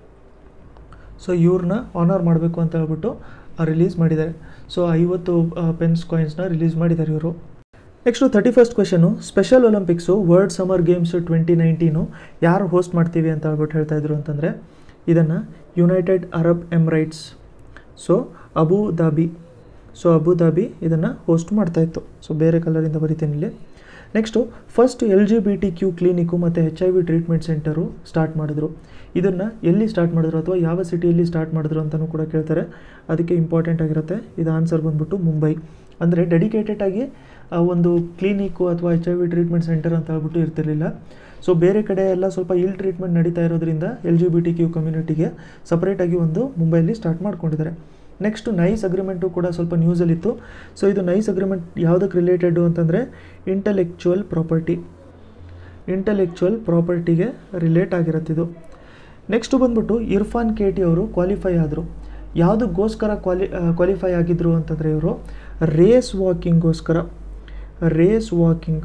so ಇವ್ರನ್ನ ಆನರ್ ಮಾಡಬೇಕು ಅಂತ ಹೇಳ್ಬಿಟ್ಟು ರಿಲೀಸ್ ಮಾಡಿದ್ದಾರೆ ಸೊ ಐವತ್ತು ಪೆನ್ಸ್ ಕಾಯಿನ್ಸ್ನ ರಿಲೀಸ್ ಮಾಡಿದ್ದಾರೆ ಇವರು next thirty first question special Olympics world summer games twenty nineteen ಯಾರು ಹೋಸ್ಟ್ ಮಾಡ್ತೀವಿ ಅಂತ ಹೇಳ್ಬಿಟ್ಟು ಹೇಳ್ತಾ ಇದ್ರು ಅಂತಂದರೆ ಇದನ್ನು united Arab emirates so Abu Dhabi so Abu Dhabi ಇದನ್ನು ಹೋಸ್ಟ್ ಮಾಡ್ತಾಯಿತ್ತು ಸೊ ಬೇರೆ ಕಲರಿಂದ ಬರಿತೀನಿ ಇಲ್ಲಿ next first L G B T Q clinic ಮತ್ತು H I V treatment centre start ಮಾಡಿದ್ರು ಇದನ್ನು ಎಲ್ಲಿ ಸ್ಟಾರ್ಟ್ ಮಾಡಿದ್ರು ಅಥವಾ ಯಾವ ಸಿಟಿಯಲ್ಲಿ ಸ್ಟಾರ್ಟ್ ಮಾಡಿದ್ರು ಅಂತಲೂ ಕೂಡ ಕೇಳ್ತಾರೆ ಅದಕ್ಕೆ ಇಂಪಾರ್ಟೆಂಟ್ ಆಗಿರುತ್ತೆ ಇದು ಆನ್ಸರ್ ಬಂದ್ಬಿಟ್ಟು ಮುಂಬೈ ಅಂದರೆ ಡೆಡಿಕೇಟೆಡ್ ಆಗಿ ಆ ಒಂದು ಕ್ಲಿನಿಕ್ಕು ಅಥವಾ H I V treatment centre ಅಂತ ಹೇಳ್ಬಿಟ್ಟು ಇರ್ತಿರ್ಲಿಲ್ಲ ಸೊ ಬೇರೆ ಕಡೆ ಎಲ್ಲ ಸ್ವಲ್ಪ ಇಲ್ ಟ್ರೀಟ್ಮೆಂಟ್ ನಡೀತಾ ಇರೋದ್ರಿಂದ L G B T Q ಕಮ್ಯುನಿಟಿಗೆ ಸಪ್ರೇಟಾಗಿ ಒಂದು ಮುಂಬೈಲಿ ಸ್ಟಾರ್ಟ್ ಮಾಡ್ಕೊಂಡಿದ್ದಾರೆ ನೆಕ್ಸ್ಟು ನೈಸ್ ಅಗ್ರಿಮೆಂಟು ಕೂಡ ಸ್ವಲ್ಪ ನ್ಯೂಸಲ್ಲಿತ್ತು ಸೊ ಇದು ನೈಸ್ ಅಗ್ರಿಮೆಂಟ್ ಯಾವುದಕ್ಕೆ ರಿಲೇಟೆಡು ಅಂತಂದರೆ ಇಂಟಲೆಕ್ಚುವಲ್ ಪ್ರಾಪರ್ಟಿ ಇಂಟಲೆಕ್ಚುವಲ್ ಪ್ರಾಪರ್ಟಿಗೆ ರಿಲೇಟ್ ಆಗಿರುತ್ತಿದ್ದು ನೆಕ್ಸ್ಟು ಬಂದ್ಬಿಟ್ಟು ಇರ್ಫಾನ್ ಕೆ ಟಿ ಅವರು ಕ್ವಾಲಿಫೈ ಆದರು ಯಾವುದಕ್ಕೋಸ್ಕರ ಕ್ವಾಲಿ ಕ್ವಾಲಿಫೈ ಆಗಿದ್ದರು ಅಂತಂದರೆ ಇವರು ರೇಸ್ ವಾಕಿಂಗ್ಗೋಸ್ಕರ ರೇಸ್ ವಾಕಿಂಗ್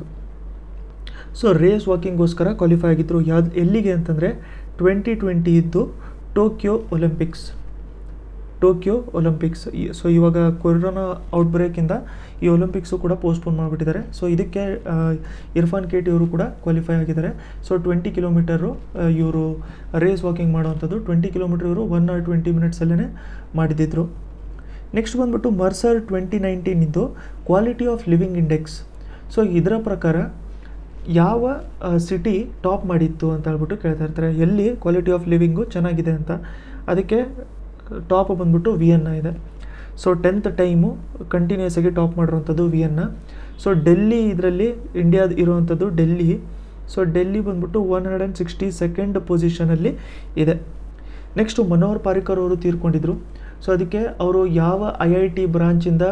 ಸೊ ರೇಸ್ ವಾಕಿಂಗ್ಗೋಸ್ಕರ ಕ್ವಾಲಿಫೈ ಆಗಿದ್ದರು ಯಾವ್ದು ಎಲ್ಲಿಗೆ ಅಂತಂದರೆ ಟ್ವೆಂಟಿ ಟ್ವೆಂಟಿ ಇದ್ದು Tokyo Olympics Tokyo Olympics so ಇವಾಗ ಕೊರೋನಾ ಔಟ್ಬ್ರೇಕಿಂದ ಈ ಒಲಿಂಪಿಕ್ಸು ಕೂಡ ಪೋಸ್ಟ್ಪೋನ್ ಮಾಡಿಬಿಟ್ಟಿದ್ದಾರೆ ಸೊ ಇದಕ್ಕೆ ಇರ್ಫಾನ್ ಕೇಟಿ ಅವರು ಕೂಡ ಕ್ವಾಲಿಫೈ ಆಗಿದ್ದಾರೆ ಸೊ ಟ್ವೆಂಟಿ ಕಿಲೋಮೀಟರು ಇವರು ರೇಸ್ ವಾಕಿಂಗ್ ಮಾಡೋವಂಥದ್ದು ಟ್ವೆಂಟಿ ಕಿಲೋಮೀಟರ್ ಇವರು ಒನ್ ಆರ್ ಟ್ವೆಂಟಿ ಮಿನಿಟ್ಸಲ್ಲೇ ಮಾಡಿದ್ದಿದ್ರು ನೆಕ್ಸ್ಟ್ ಬಂದ್ಬಿಟ್ಟು ಮರ್ಸರ್ ಟ್ವೆಂಟಿ ನೈನ್ಟೀನ್ ಇದ್ದು quality of living index so ಇದರ ಪ್ರಕಾರ ಯಾವ ಸಿಟಿ ಟಾಪ್ ಮಾಡಿತ್ತು ಅಂತ ಹೇಳ್ಬಿಟ್ಟು ಕೇಳ್ತಾ ಇರ್ತಾರೆ ಎಲ್ಲಿ ಕ್ವಾಲಿಟಿ ಆಫ್ ಲಿವಿಂಗು ಚೆನ್ನಾಗಿದೆ ಅಂತ ಅದಕ್ಕೆ ಟಾಪ್ ಬಂದ್ಬಿಟ್ಟು ವಿಯನ್ನ ಇದೆ ಸೊ ಟೆಂತ್ ಟೈಮು ಕಂಟಿನ್ಯೂಸ್ ಆಗಿ ಟಾಪ್ ಮಾಡಿರೋವಂಥದ್ದು ವಿಯನ್ನ ಸೊ ಡೆಲ್ಲಿ ಇದರಲ್ಲಿ ಇಂಡಿಯಾದ ಇರುವಂಥದ್ದು ಡೆಲ್ಲಿ ಸೊ ಡೆಲ್ಲಿ ಬಂದ್ಬಿಟ್ಟು one hundred and sixty second ಪೊಸಿಷನಲ್ಲಿ ಇದೆ ನೆಕ್ಸ್ಟು ಮನೋಹರ್ ಪಾರಿಕರ್ ಅವರು ತೀರ್ಕೊಂಡಿದ್ರು ಸೊ ಅದಕ್ಕೆ ಅವರು ಯಾವ ಐ ಐ ಟಿ ಬ್ರಾಂಚಿಂದ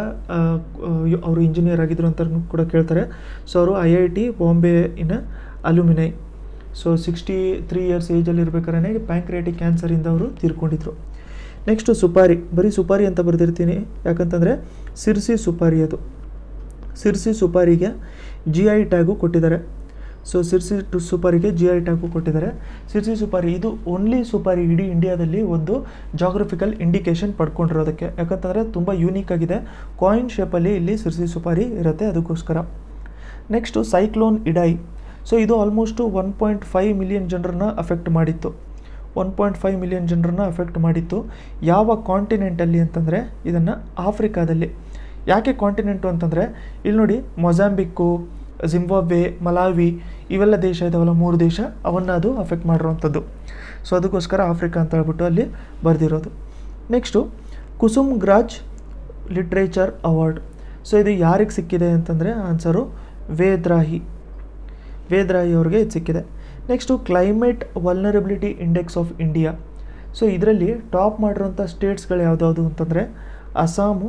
ಅವರು ಇಂಜಿನಿಯರ್ ಆಗಿದ್ರು ಅಂತ ಕೂಡ ಕೇಳ್ತಾರೆ ಸೊ ಅವರು I I T Bombay in alumni so sixty three years ಏಜಲ್ಲಿ ಇರ್ಬೇಕಾದ್ರೆ ಪ್ಯಾಂಕ್ರಿಯಾಟಿಕ್ ಕ್ಯಾನ್ಸರಿಂದ ಅವರು ತೀರ್ಕೊಂಡಿದ್ರು ನೆಕ್ಸ್ಟು ಸುಪಾರಿ ಬರೀ ಸುಪಾರಿ ಅಂತ ಬರೆದಿರ್ತೀನಿ ಯಾಕಂತಂದರೆ ಸಿರ್ಸಿ ಸುಪಾರಿ ಅದು ಸಿರ್ಸಿ ಸುಪಾರಿಗೆ ಜಿ ಐ ಟ್ಯಾಗು ಕೊಟ್ಟಿದ್ದಾರೆ ಸೊ ಸಿರ್ಸಿ ಟು ಸುಪಾರಿಗೆ ಜಿ ಐ ಟ್ಯಾಗು ಕೊಟ್ಟಿದ್ದಾರೆ ಸಿರ್ಸಿ ಸುಪಾರಿ ಇದು ಓನ್ಲಿ ಸುಪಾರಿ ಇಡೀ ಇಂಡಿಯಾದಲ್ಲಿ ಒಂದು ಜಾಗ್ರಫಿಕಲ್ ಇಂಡಿಕೇಶನ್ ಪಡ್ಕೊಂಡಿರೋದಕ್ಕೆ ಯಾಕಂತಂದರೆ ತುಂಬ ಯೂನಿಕ್ ಆಗಿದೆ ಕಾಯಿನ್ ಶೇಪಲ್ಲಿ ಇಲ್ಲಿ ಸಿರ್ಸಿ ಸುಪಾರಿ ಇರುತ್ತೆ ಅದಕ್ಕೋಸ್ಕರ ನೆಕ್ಸ್ಟು ಸೈಕ್ಲೋನ್ ಇಡಾಯಿ ಸೊ ಇದು almost one point five million ಜನರನ್ನ ಅಫೆಕ್ಟ್ ಮಾಡಿತ್ತು ಒನ್ ಪಾಯಿಂಟ್ ಫೈವ್ ಮಿಲಿಯನ್ ಜನರನ್ನ ಅಫೆಕ್ಟ್ ಮಾಡಿತ್ತು ಯಾವ ಕಾಂಟಿನೆಂಟಲ್ಲಿ ಅಂತಂದರೆ ಇದನ್ನು ಆಫ್ರಿಕಾದಲ್ಲಿ ಯಾಕೆ ಕಾಂಟಿನೆಂಟು ಅಂತಂದರೆ ಇಲ್ಲಿ ನೋಡಿ ಮೊಜಾಂಬಿಕ್ಕು ಜಿಂಬಾಬ್ವೆ ಮಲಾವಿ ಇವೆಲ್ಲ ದೇಶ ಇದಾವಲ್ಲ ಮೂರು ದೇಶ ಅವನ್ನು ಅದು ಅಫೆಕ್ಟ್ ಮಾಡಿರೋವಂಥದ್ದು ಸೊ ಅದಕ್ಕೋಸ್ಕರ ಆಫ್ರಿಕಾ ಅಂತ ಹೇಳ್ಬಿಟ್ಟು ಅಲ್ಲಿ ಬರೆದಿರೋದು next Kusumagraj literature award so ಇದು ಯಾರಿಗೆ ಸಿಕ್ಕಿದೆ ಅಂತಂದರೆ ಆನ್ಸರು ವೇದ್ರಾಹಿ ವೇದ್ರಾಹಿ ಅವ್ರಿಗೆ ಇದು ಸಿಕ್ಕಿದೆ next climate vulnerability index of India so ಇದರಲ್ಲಿ ಟಾಪ್ ಮಾಡಿರೋಂಥ ಸ್ಟೇಟ್ಸ್ಗಳು ಯಾವುದ್ಯಾವುದು ಅಂತಂದರೆ ಅಸ್ಸಾಮು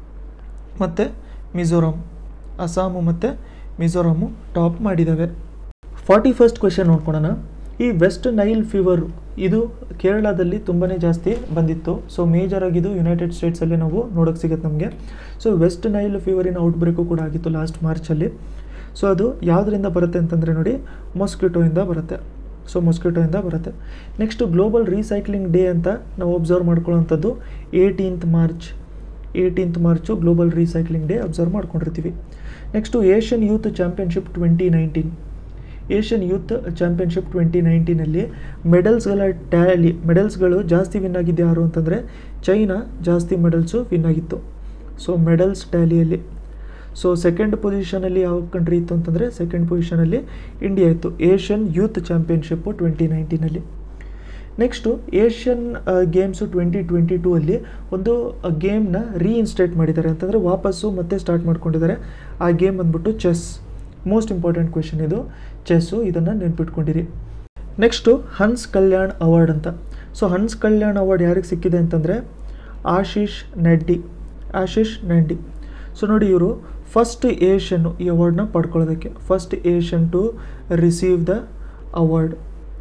ಮತ್ತು ಮಿಜೋರಾಂ ಅಸ್ಸಾಮು ಮತ್ತು ಮಿಜೋರಾಮು ಟಾಪ್ ಮಾಡಿದ್ದಾವೆ ಫಾರ್ಟಿ ಫಸ್ಟ್ ಕ್ವೆಶನ್ ನೋಡ್ಕೊಳೋಣ ಈ ವೆಸ್ಟ್ ನೈಲ್ ಫೀವರು ಇದು ಕೇರಳದಲ್ಲಿ ತುಂಬಾ ಜಾಸ್ತಿ ಬಂದಿತ್ತು ಸೊ ಮೇಜರ್ ಆಗಿದ್ದು ಯುನೈಟೆಡ್ ಸ್ಟೇಟ್ಸಲ್ಲಿ ನಾವು ನೋಡೋಕ್ಕೆ ಸಿಗುತ್ತೆ ನಮಗೆ ಸೊ ವೆಸ್ಟ್ ನೈಲ್ ಫೀವರಿನ ಔಟ್ಬ್ರೇಕು ಕೂಡ ಆಗಿತ್ತು ಲಾಸ್ಟ್ ಮಾರ್ಚಲ್ಲಿ ಸೊ ಅದು ಯಾವುದರಿಂದ ಬರುತ್ತೆ ಅಂತಂದರೆ ನೋಡಿ ಮೊಸ್ಕಿಟೋಯಿಂದ ಬರುತ್ತೆ ಸೊ ಮೊಸ್ಕಿಟೋಯಿಂದ ಬರುತ್ತೆ ನೆಕ್ಸ್ಟು ಗ್ಲೋಬಲ್ ರೀಸೈಕ್ಲಿಂಗ್ ಡೇ ಅಂತ ನಾವು ಒಬ್ಸರ್ವ್ ಮಾಡ್ಕೊಳ್ಳೋವಂಥದ್ದು eighteenth March eighteenth March global recycling day observe ಮಾಡ್ಕೊಂಡಿರ್ತೀವಿ next Asian youth championship twenty nineteen Asian youth championship twenty ನೈನ್ಟೀನಲ್ಲಿ ಮೆಡಲ್ಸ್ಗಳ ಟ್ಯಾಲಿ ಮೆಡಲ್ಸ್ಗಳು ಜಾಸ್ತಿ ವಿನ್ ಆಗಿದ್ದು ಯಾರು ಅಂತಂದರೆ ಚೈನಾ ಜಾಸ್ತಿ ಮೆಡಲ್ಸು ವಿನ್ ಆಗಿತ್ತು ಸೊ ಮೆಡಲ್ಸ್ ಟ್ಯಾಲಿಯಲ್ಲಿ ಸೊ ಸೆಕೆಂಡ್ ಪೊಸಿಷನಲ್ಲಿ ಯಾವ ಕಂಟ್ರಿ ಇತ್ತು ಅಂತಂದರೆ ಸೆಕೆಂಡ್ ಪೊಸಿಷನಲ್ಲಿ ಇಂಡಿಯಾ ಇತ್ತು ಏಷ್ಯನ್ ಯೂತ್ ಚಾಂಪಿಯನ್ಶಿಪ್ಪು ಟ್ವೆಂಟಿ ನೈನ್ಟೀನಲ್ಲಿ next Asian games twenty twenty two ಅಲ್ಲಿ ಒಂದು ಗೇಮ್ನ ರೀಇನ್ಸ್ಟೇಟ್ ಮಾಡಿದ್ದಾರೆ ಅಂತಂದರೆ ವಾಪಸ್ಸು ಮತ್ತೆ ಸ್ಟಾರ್ಟ್ ಮಾಡ್ಕೊಂಡಿದ್ದಾರೆ ಆ ಗೇಮ್ ಬಂದ್ಬಿಟ್ಟು ಚೆಸ್ ಮೋಸ್ಟ್ ಇಂಪಾರ್ಟೆಂಟ್ ಕ್ವೆಶನ್ ಇದು ಚೆಸ್ಸು ಇದನ್ನು ನೆನ್ಪಿಟ್ಕೊಂಡಿರಿ ನೆಕ್ಸ್ಟು ಹನ್ಸ್ ಕಲ್ಯಾಣ್ ಅವಾರ್ಡ್ ಅಂತ ಸೊ ಹನ್ಸ್ ಕಲ್ಯಾಣ್ ಅವಾರ್ಡ್ ಯಾರಿಗೆ ಸಿಕ್ಕಿದೆ ಅಂತಂದರೆ ಆಶೀಶ್ ನೆಡ್ಡಿ ಆಶೀಶ್ ನೆಡ್ಡಿ ಸೊ ನೋಡಿ ಇವರು ಫಸ್ಟ್ ಏಷ್ಯನ್ನು ಈ ಅವಾರ್ಡ್ನ ಪಡ್ಕೊಳ್ಳೋದಕ್ಕೆ first Asian to receive the award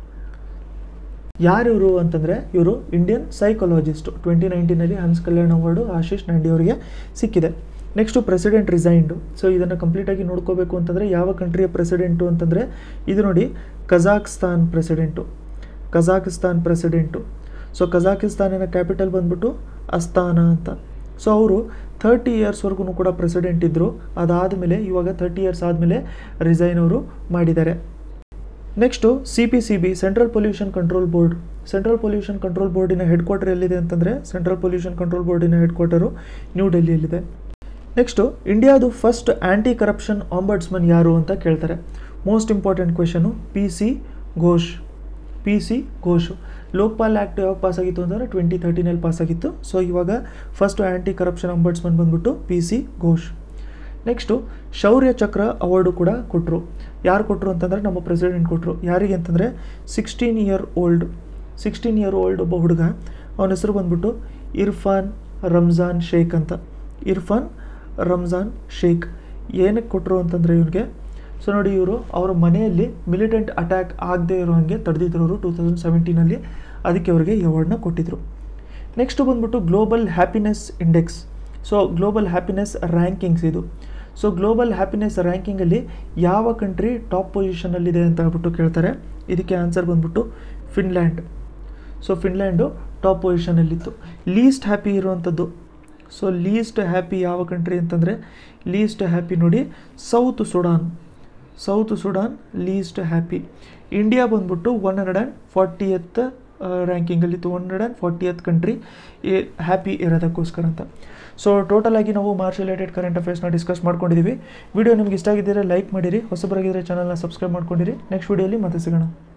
ಯಾರು ಇವರು ಅಂತಂದರೆ ಇವರು ಇಂಡಿಯನ್ ಸೈಕಾಲಜಿಸ್ಟು ಟ್ವೆಂಟಿ ನೈನ್ಟೀನಲ್ಲಿ Hans Kilian award Ashis Nandy ಅವರಿಗೆ ಸಿಕ್ಕಿದೆ ನೆಕ್ಸ್ಟು ಪ್ರೆಸಿಡೆಂಟ್ ರಿಸೈನ್ಡು ಸೊ ಇದನ್ನು ಕಂಪ್ಲೀಟಾಗಿ ನೋಡ್ಕೋಬೇಕು ಅಂತಂದರೆ ಯಾವ ಕಂಟ್ರಿಯ ಪ್ರೆಸಿಡೆಂಟು ಅಂತಂದರೆ ಇದು ನೋಡಿ Kazakhstan president Kazakhstan president so ಕಜಾಕಿಸ್ತಾನಿನ ಕ್ಯಾಪಿಟಲ್ ಬಂದ್ಬಿಟ್ಟು ಅಸ್ತಾನ ಅಂತ ಸೊ ಅವರು ಥರ್ಟಿ ಇಯರ್ಸ್ವರೆಗೂ ಕೂಡ ಪ್ರೆಸಿಡೆಂಟ್ ಇದ್ದರು ಅದಾದಮೇಲೆ ಇವಾಗ ಥರ್ಟಿ ಇಯರ್ಸ್ ಆದಮೇಲೆ ರಿಸೈನ್ ಅವರು ಮಾಡಿದ್ದಾರೆ next C P C B central pollution control board central pollution control ಬೋರ್ಡಿನ ಹೆಡ್ ಕ್ವಾರ್ಟರ್ ಎಲ್ಲಿದೆ ಅಂತಂದರೆ ಸೆಂಟ್ರಲ್ ಪೊಲ್ಯೂಷನ್ ಕಂಟ್ರೋಲ್ ಬೋರ್ಡಿನ ಹೆಡ್ ಕ್ವಾರ್ಟರು ನ್ಯೂ ಡೆಲ್ಲಿಯಲ್ಲಿದೆ ನೆಕ್ಸ್ಟು ಇಂಡಿಯಾದು ಫಸ್ಟ್ ಆ್ಯಂಟಿ ಕರಪ್ಷನ್ ಆಂಬರ್ಡ್ಸ್ಮನ್ ಯಾರು ಅಂತ ಕೇಳ್ತಾರೆ most important question P C Ghose P C Ghose Lokpal act ಯಾವಾಗ ಪಾಸ್ ಆಗಿತ್ತು ಅಂತಂದರೆ ಟ್ವೆಂಟಿ ತರ್ಟೀನಲ್ಲಿ ಪಾಸ್ ಆಗಿತ್ತು ಸೊ ಇವಾಗ ಫಸ್ಟು ಆ್ಯಂಟಿ ಕರಪ್ಷನ್ ಅಂಬರ್ಡ್ಸ್ಮನ್ ಬಂದ್ಬಿಟ್ಟು ಪಿ ಸಿ ಘೋಷ್ ನೆಕ್ಸ್ಟು ಶೌರ್ಯ ಚಕ್ರ ಅವಾರ್ಡು ಕೂಡ ಕೊಟ್ಟರು ಯಾರು ಕೊಟ್ಟರು ಅಂತಂದರೆ ನಮ್ಮ ಪ್ರೆಸಿಡೆಂಟ್ ಕೊಟ್ಟರು ಯಾರಿಗೆ ಅಂತಂದರೆ sixteen year old sixteen year old ಒಬ್ಬ ಹುಡುಗ ಅವನ ಹೆಸರು ಬಂದ್ಬಿಟ್ಟು ಇರ್ಫಾನ್ ರಂಜಾನ್ ಶೇಖ್ ಅಂತ ಇರ್ಫಾನ್ ರಂಜಾನ್ ಶೇಖ್ ಏನಕ್ಕೆ ಕೊಟ್ಟರು ಅಂತಂದರೆ ಇವನಿಗೆ ಸೊ ನೋಡಿ ಇವರು ಅವರ ಮನೆಯಲ್ಲಿ ಮಿಲಿಟೆಂಟ್ ಅಟ್ಯಾಕ್ ಆಗದೆ ಇರೋ ಹಾಗೆ ತಡೆದಿದ್ರು ಅವರು ಟೂ ತೌಸಂಡ್ ಸೆವೆಂಟೀನಲ್ಲಿ ಅದಕ್ಕೆ ಅವರಿಗೆ ಈ ಅವಾರ್ಡ್ನ ಕೊಟ್ಟಿದ್ದರು ನೆಕ್ಸ್ಟ್ ಬಂದ್ಬಿಟ್ಟು global happiness index so global happiness rankings ಇದು ಸೊ ಗ್ಲೋಬಲ್ ಹ್ಯಾಪಿನೆಸ್ ರ್ಯಾಂಕಿಂಗಲ್ಲಿ ಯಾವ ಕಂಟ್ರಿ ಟಾಪ್ ಪೊಸಿಷನಲ್ಲಿದೆ ಅಂತ ಹೇಳ್ಬಿಟ್ಟು ಕೇಳ್ತಾರೆ ಇದಕ್ಕೆ ಆನ್ಸರ್ ಬಂದ್ಬಿಟ್ಟು ಫಿನ್ಲ್ಯಾಂಡ್ ಸೊ ಫಿನ್ಲ್ಯಾಂಡು ಟಾಪ್ ಪೊಸಿಷನಲ್ಲಿತ್ತು ಲೀಸ್ಟ್ ಹ್ಯಾಪಿ ಇರುವಂಥದ್ದು ಸೊ ಲೀಸ್ಟ್ ಹ್ಯಾಪಿ ಯಾವ ಕಂಟ್ರಿ ಅಂತಂದರೆ ಲೀಸ್ಟ್ ಹ್ಯಾಪಿ ನೋಡಿ South Sudan South Sudan least happy India ಬಂದ್ಬಿಟ್ಟು ಒನ್ ಹಂಡ್ರೆಡ್ ಆ್ಯಂಡ್ ಫಾರ್ಟಿಯತ್ ರ್ಯಾಂಕಿಂಗಲ್ಲಿತ್ತು one hundred and fortieth country happy ಇರೋದಕ್ಕೋಸ್ಕರ ಅಂತ ಸೊ ಟೋಟಲ್ ಆಗಿ ನಾವು ಮಾರ್ಚ್ ರಿಲೇಟೆಡ್ ಕರೆಂಟ್ ಅಫೇರ್ಸ್ನ ಡಿಸ್ಕಸ್ ಮಾಡ್ಕೊಂಡಿದ್ದೀವಿ ವಿಡಿಯೋ ನಿಮ್ಗೆ ಇಷ್ಟ ಆಗಿದ್ದರೆ ಲೈಕ್ ಮಾಡಿರಿ ಹೊಸಬರಾಗಿದ್ದರೆ ಚಾನಲ್ನ ಸಬ್ಸ್ಕ್ರೈಬ್ ಮಾಡ್ಕೊಂಡಿರಿ ನೆಕ್ಸ್ಟ್ ವಿಡಿಯೋಲಿ ಮತ್ತೆ ಸಿಗೋಣ